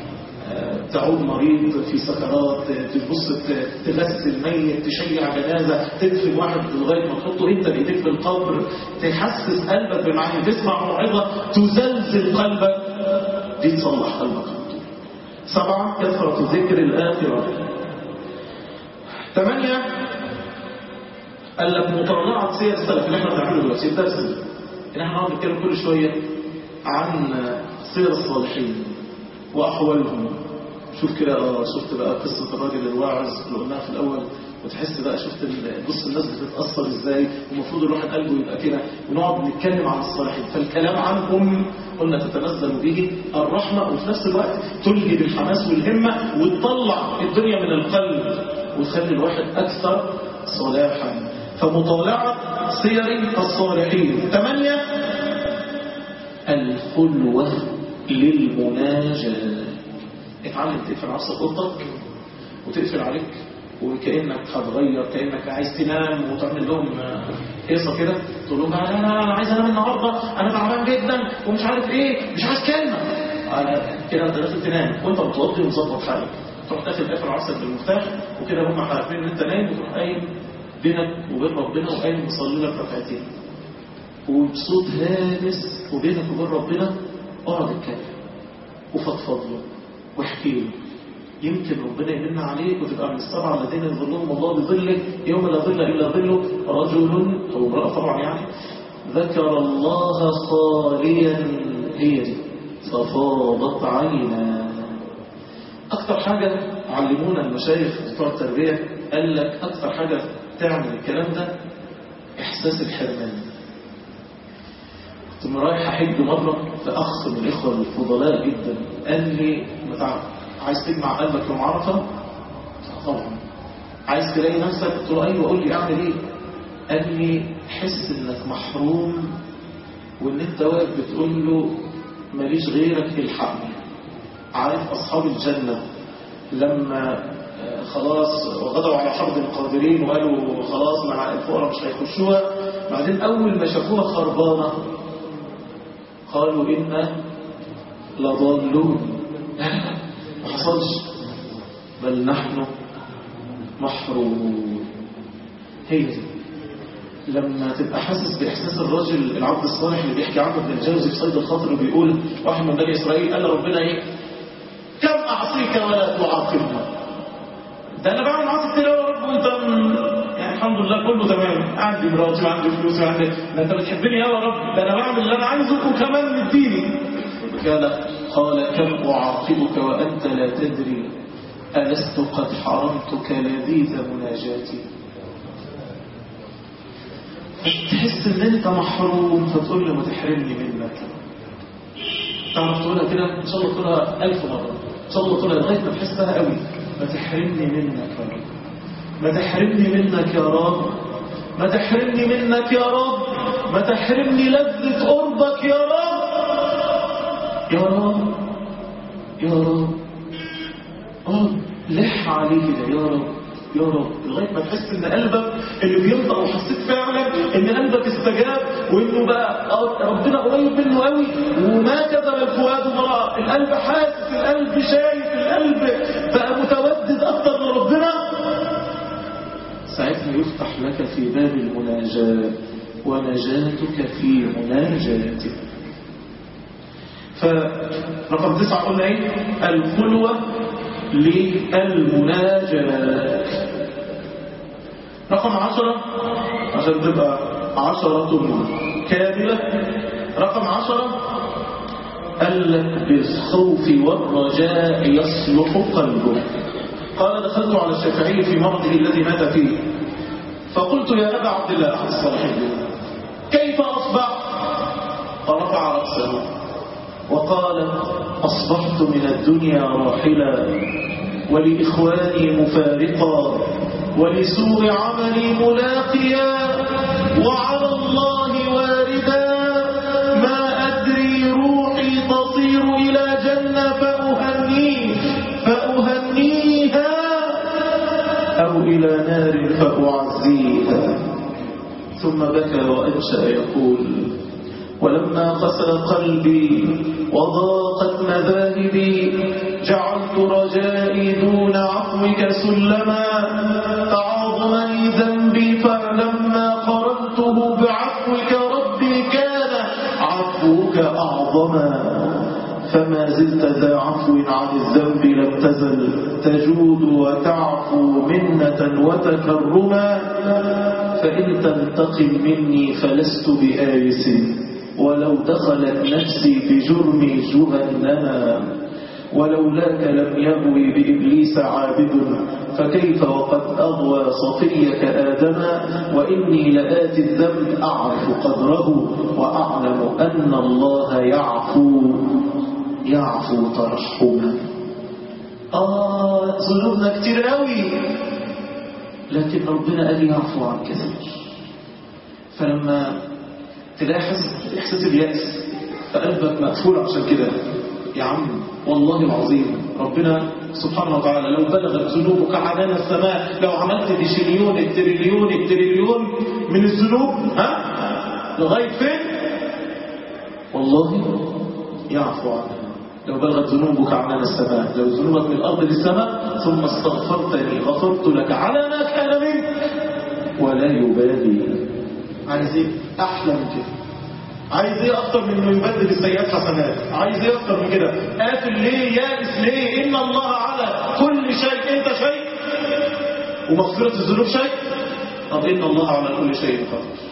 آه، تعود مريض في سكرات تبص ت- تغسل ميت تشيع جنازة تدفن واحد لغاية ما تحطه انت بايديك في القبر تحسس قلبك بالمعاني تسمع موعظة تزلزل قلبك دي تصلح قلبك على طول. سبعة كثرة ذكر الآخرة ثمانية قال لك مطالعة سير السلف اللي احنا بنعمله دلوقتي الدرس ده. ان احنا نقعد نتكلم كل شوية عن سير الصالحين وأحوالهم شوف كده اه شفت بقى قصة الراجل الواعظ اللي قلناها في الأول وتحس بقى شفت ال- بص الناس بتتأثر ازاي ومفروض الواحد قلبه يبقى كده ونقعد نتكلم عن الصالحين فالكلام عنهم قلنا تتنزل به الرحمة وفي نفس الوقت تلهي بالحماس والهمة وتطلع الدنيا من القلب وتخلي الواحد أكثر صلاحا فمطالعة سير الصالحين ثمانية الخلوة للمناجاة اتعلم تقفل عصر اوضتك وتقفل عليك وكأنك هتغير كأنك عايز تنام وتعمل لهم آه، قصة كده تقول لهم لا لا لا انا عايز انام النهارده انا تعبان جدا ومش عارف ايه مش عايز كلمة آه، كده انت لازم تنام وانت متوضي ومظبط حالك تروح داخل قافل عصرك بالمفتاح وكده هم عارفين ان انت نايم وتروح قايم بينك وبين ربنا وقايم مصلي لك ركعتين وبصوت هادس وبينك وبين ربنا اقعد اتكلم وفضفض له واحكي له يمكن ربنا يمن عليك وتبقى من السبعة الذين يظلهم الله بظله يوم لا ظل إلا ظله رجل أو امرأة طبعا يعني ذكر الله خاليا هي دي ففاضت عينا أكثر حاجة علمونا المشايخ بتوع التربية قال لك أكثر حاجة تعمل الكلام ده إحساس الحرمان كنت رايح أحج مرة فأخ من الإخوة الفضلاء جدا قال لي متعرف عايز تجمع قلبك يوم عرفة؟ طبعا عايز تلاقي نفسك قلت له أيوة قول لي أعمل إيه؟ قال لي حس إنك محروم وإن أنت واقف بتقول له ماليش غيرك الحقني عارف أصحاب الجنة لما آه، خلاص غدوا على حرب القادرين وقالوا خلاص مع الفقراء مش هيخشوها بعدين أول ما شافوها خربانة قالوا إنا لضالون لا لا لا، ما حصلش بل نحن محرومون هي دي لما تبقى حاسس بإحساس الرجل العبد الصالح اللي بيحكي عنه ابن الجوزي في صيد الخاطر وبيقول واحد من بني إسرائيل قال ربنا إيه كم أعصيك ولا تعاقبني ده أنا بعمل معاصي كتير يا رب وأنت م- يعني لله كله تمام عندي مراتي وعندي فلوس وعندي ده انت بتحبني يا رب ده انا بعمل اللي انا عايزه وكمان مديني قال قال كم اعاقبك وانت لا تدري ألست قد حرمتك لذيذ مناجاتي تحس ان انت محروم فتقول له ما تحرمني منك تعرف تقولها كده ان شاء الله تقولها ألف مرة ان شاء الله تقولها لغاية ما تحسها قوي ما تحرمني منك يا رب ما تحرمني منك يا رب ما تحرمني منك يا رب ما تحرمني لذة قربك يا رب يا رب يا رب اه لح عليه كده يا رب يا رب لغايه ما تحس ان قلبك اللي بينطق وحسيت فعلا ان قلبك استجاب وانه بقى ربنا قريب منه قوي وما كذب الفؤاد ما القلب حاسس القلب شايف القلب بقى متودد اكتر لربنا ساعتها يفتح لك في باب المناجاة ونجاتك في مناجاته فرقم تسعة قلنا ايه الخلوة للمناجاة رقم عشرة عشان تبقى عشرة كاملة رقم عشرة قال لك بالخوف والرجاء يصلح قلبه قال دخلت على الشافعي في مرضه الذي مات فيه فقلت يا أبا عبد الله أحد الصالحين كيف أصبح فرفع رأسه وقال أصبحت من الدنيا راحلا ولإخواني مفارقا ولسوء عملي ملاقيا وعلى الله واردا ما أدري روحي تصير إلى جنة فأهنيه فأهنيها أو إلى نار فأعزيها ثم بكى وأنشأ يقول ولما قسى قلبي وضاقت مذاهبي جعلت رجائي دون عفوك سلما فعظمني ذنبي فلما قرنته بعفوك ربي كان عفوك أعظما فما زلت ذا عفو عن الذنب لم تزل تجود وتعفو منة وتكرما فإن تنتقم مني فلست بآيس ولو دخلت نفسي بجرمي جهنما ولولاك لم يغوي بإبليس عابد فكيف وقد أغوى صفيك آدما وإني لآتي الذنب أعرف قدره وأعلم أن الله يعفو يعفو ترحما آه ذنوبنا كتير قوي لكن ربنا قال يعفو عن كثير فلما تلاقي حس إحساس اليأس فقلبك مقفول عشان كده يا عم والله العظيم ربنا سبحانه وتعالى لو بلغت ذنوبك عنان السماء لو عملت بشليون التريليون التريليون من الذنوب ها لغاية فين والله يعفو عنها لو بلغت ذنوبك عنان السماء لو ذنوبك من الأرض للسماء ثم استغفرتني غفرت لك على ما كان منك ولا يبالي عايز ايه احلى من كده عايز ايه اكتر من انه يبدل السيئات حسنات عايز ايه اكتر من كده قافل ليه يائس ليه ان الله على كل شيء انت شيء ومغفرة الذنوب شيء طب ان الله على كل شيء قدير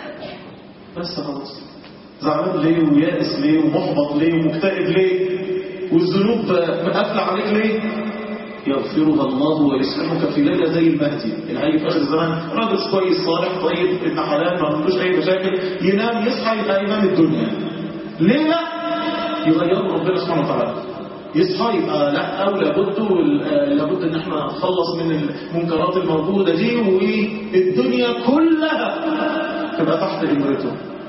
بس خلاص زعلان ليه ويائس ليه ومحبط ليه ومكتئب ليه والذنوب مقفلة عليك ليه يغفرها الله ويصلحك في ليلة زي المهدي العيب في آخر الزمان راجل كويس صالح طيب ابن حلال ما عندوش أي مشاكل ينام يصحى يبقى إمام الدنيا ليه لا؟ يغيره ربنا سبحانه وتعالى يصحى يبقى لا أو لابد لابد إن احنا نخلص من المنكرات الموجودة دي والدنيا كلها تبقى تحت إمرته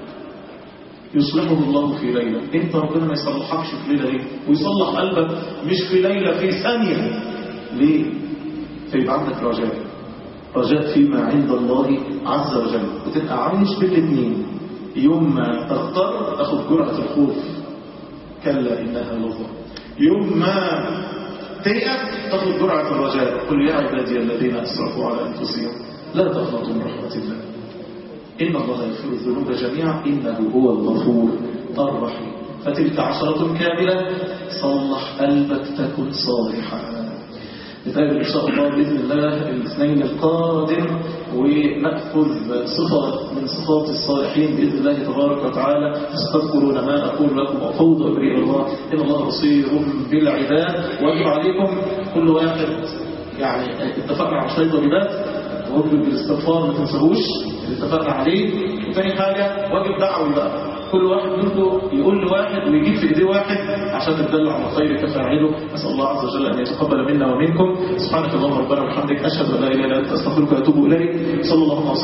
يصلحه الله في ليلة انت ربنا ما يصلحكش في ليلة ليه ويصلح قلبك مش في ليلة في ثانية ليه فيبقى عندك رجاء رجاء فيما عند الله عز وجل وتبقى عايش بالاثنين يوم ما تختار تاخد جرعة الخوف كلا إنها لظى يوم ما تيأس تاخد جرعة الرجاء قل يا عبادي الذين أسرفوا على أنفسهم لا تقنطوا من رحمة الله إن الله يغفر الذنوب جميعا إنه هو الغفور الرحيم فتلك عشرة كاملة صلح قلبك تكن صالحا نتقابل إن شاء الله بإذن الله الاثنين القادم ونأخذ صفة من صفات الصالحين بإذن الله تبارك وتعالى فستذكرون ما أقول لكم وأفوض أمري إلى الله إن الله بصير بالعباد وأجب عليكم كل واحد يعني اتفقنا على شوية واجبات واجب بالاستغفار ما تنساهوش اللي اتفقنا عليه وثاني حاجة واجب دعوي بقى كل واحد منكم يقول لواحد ويجيب في ايديه واحد عشان تدل على الخير كفاعله نسال الله عز وجل ان يتقبل منا ومنكم سبحانك اللهم ربنا وبحمدك اشهد ان لا اله الا انت استغفرك واتوب اليك صلى الله وسلم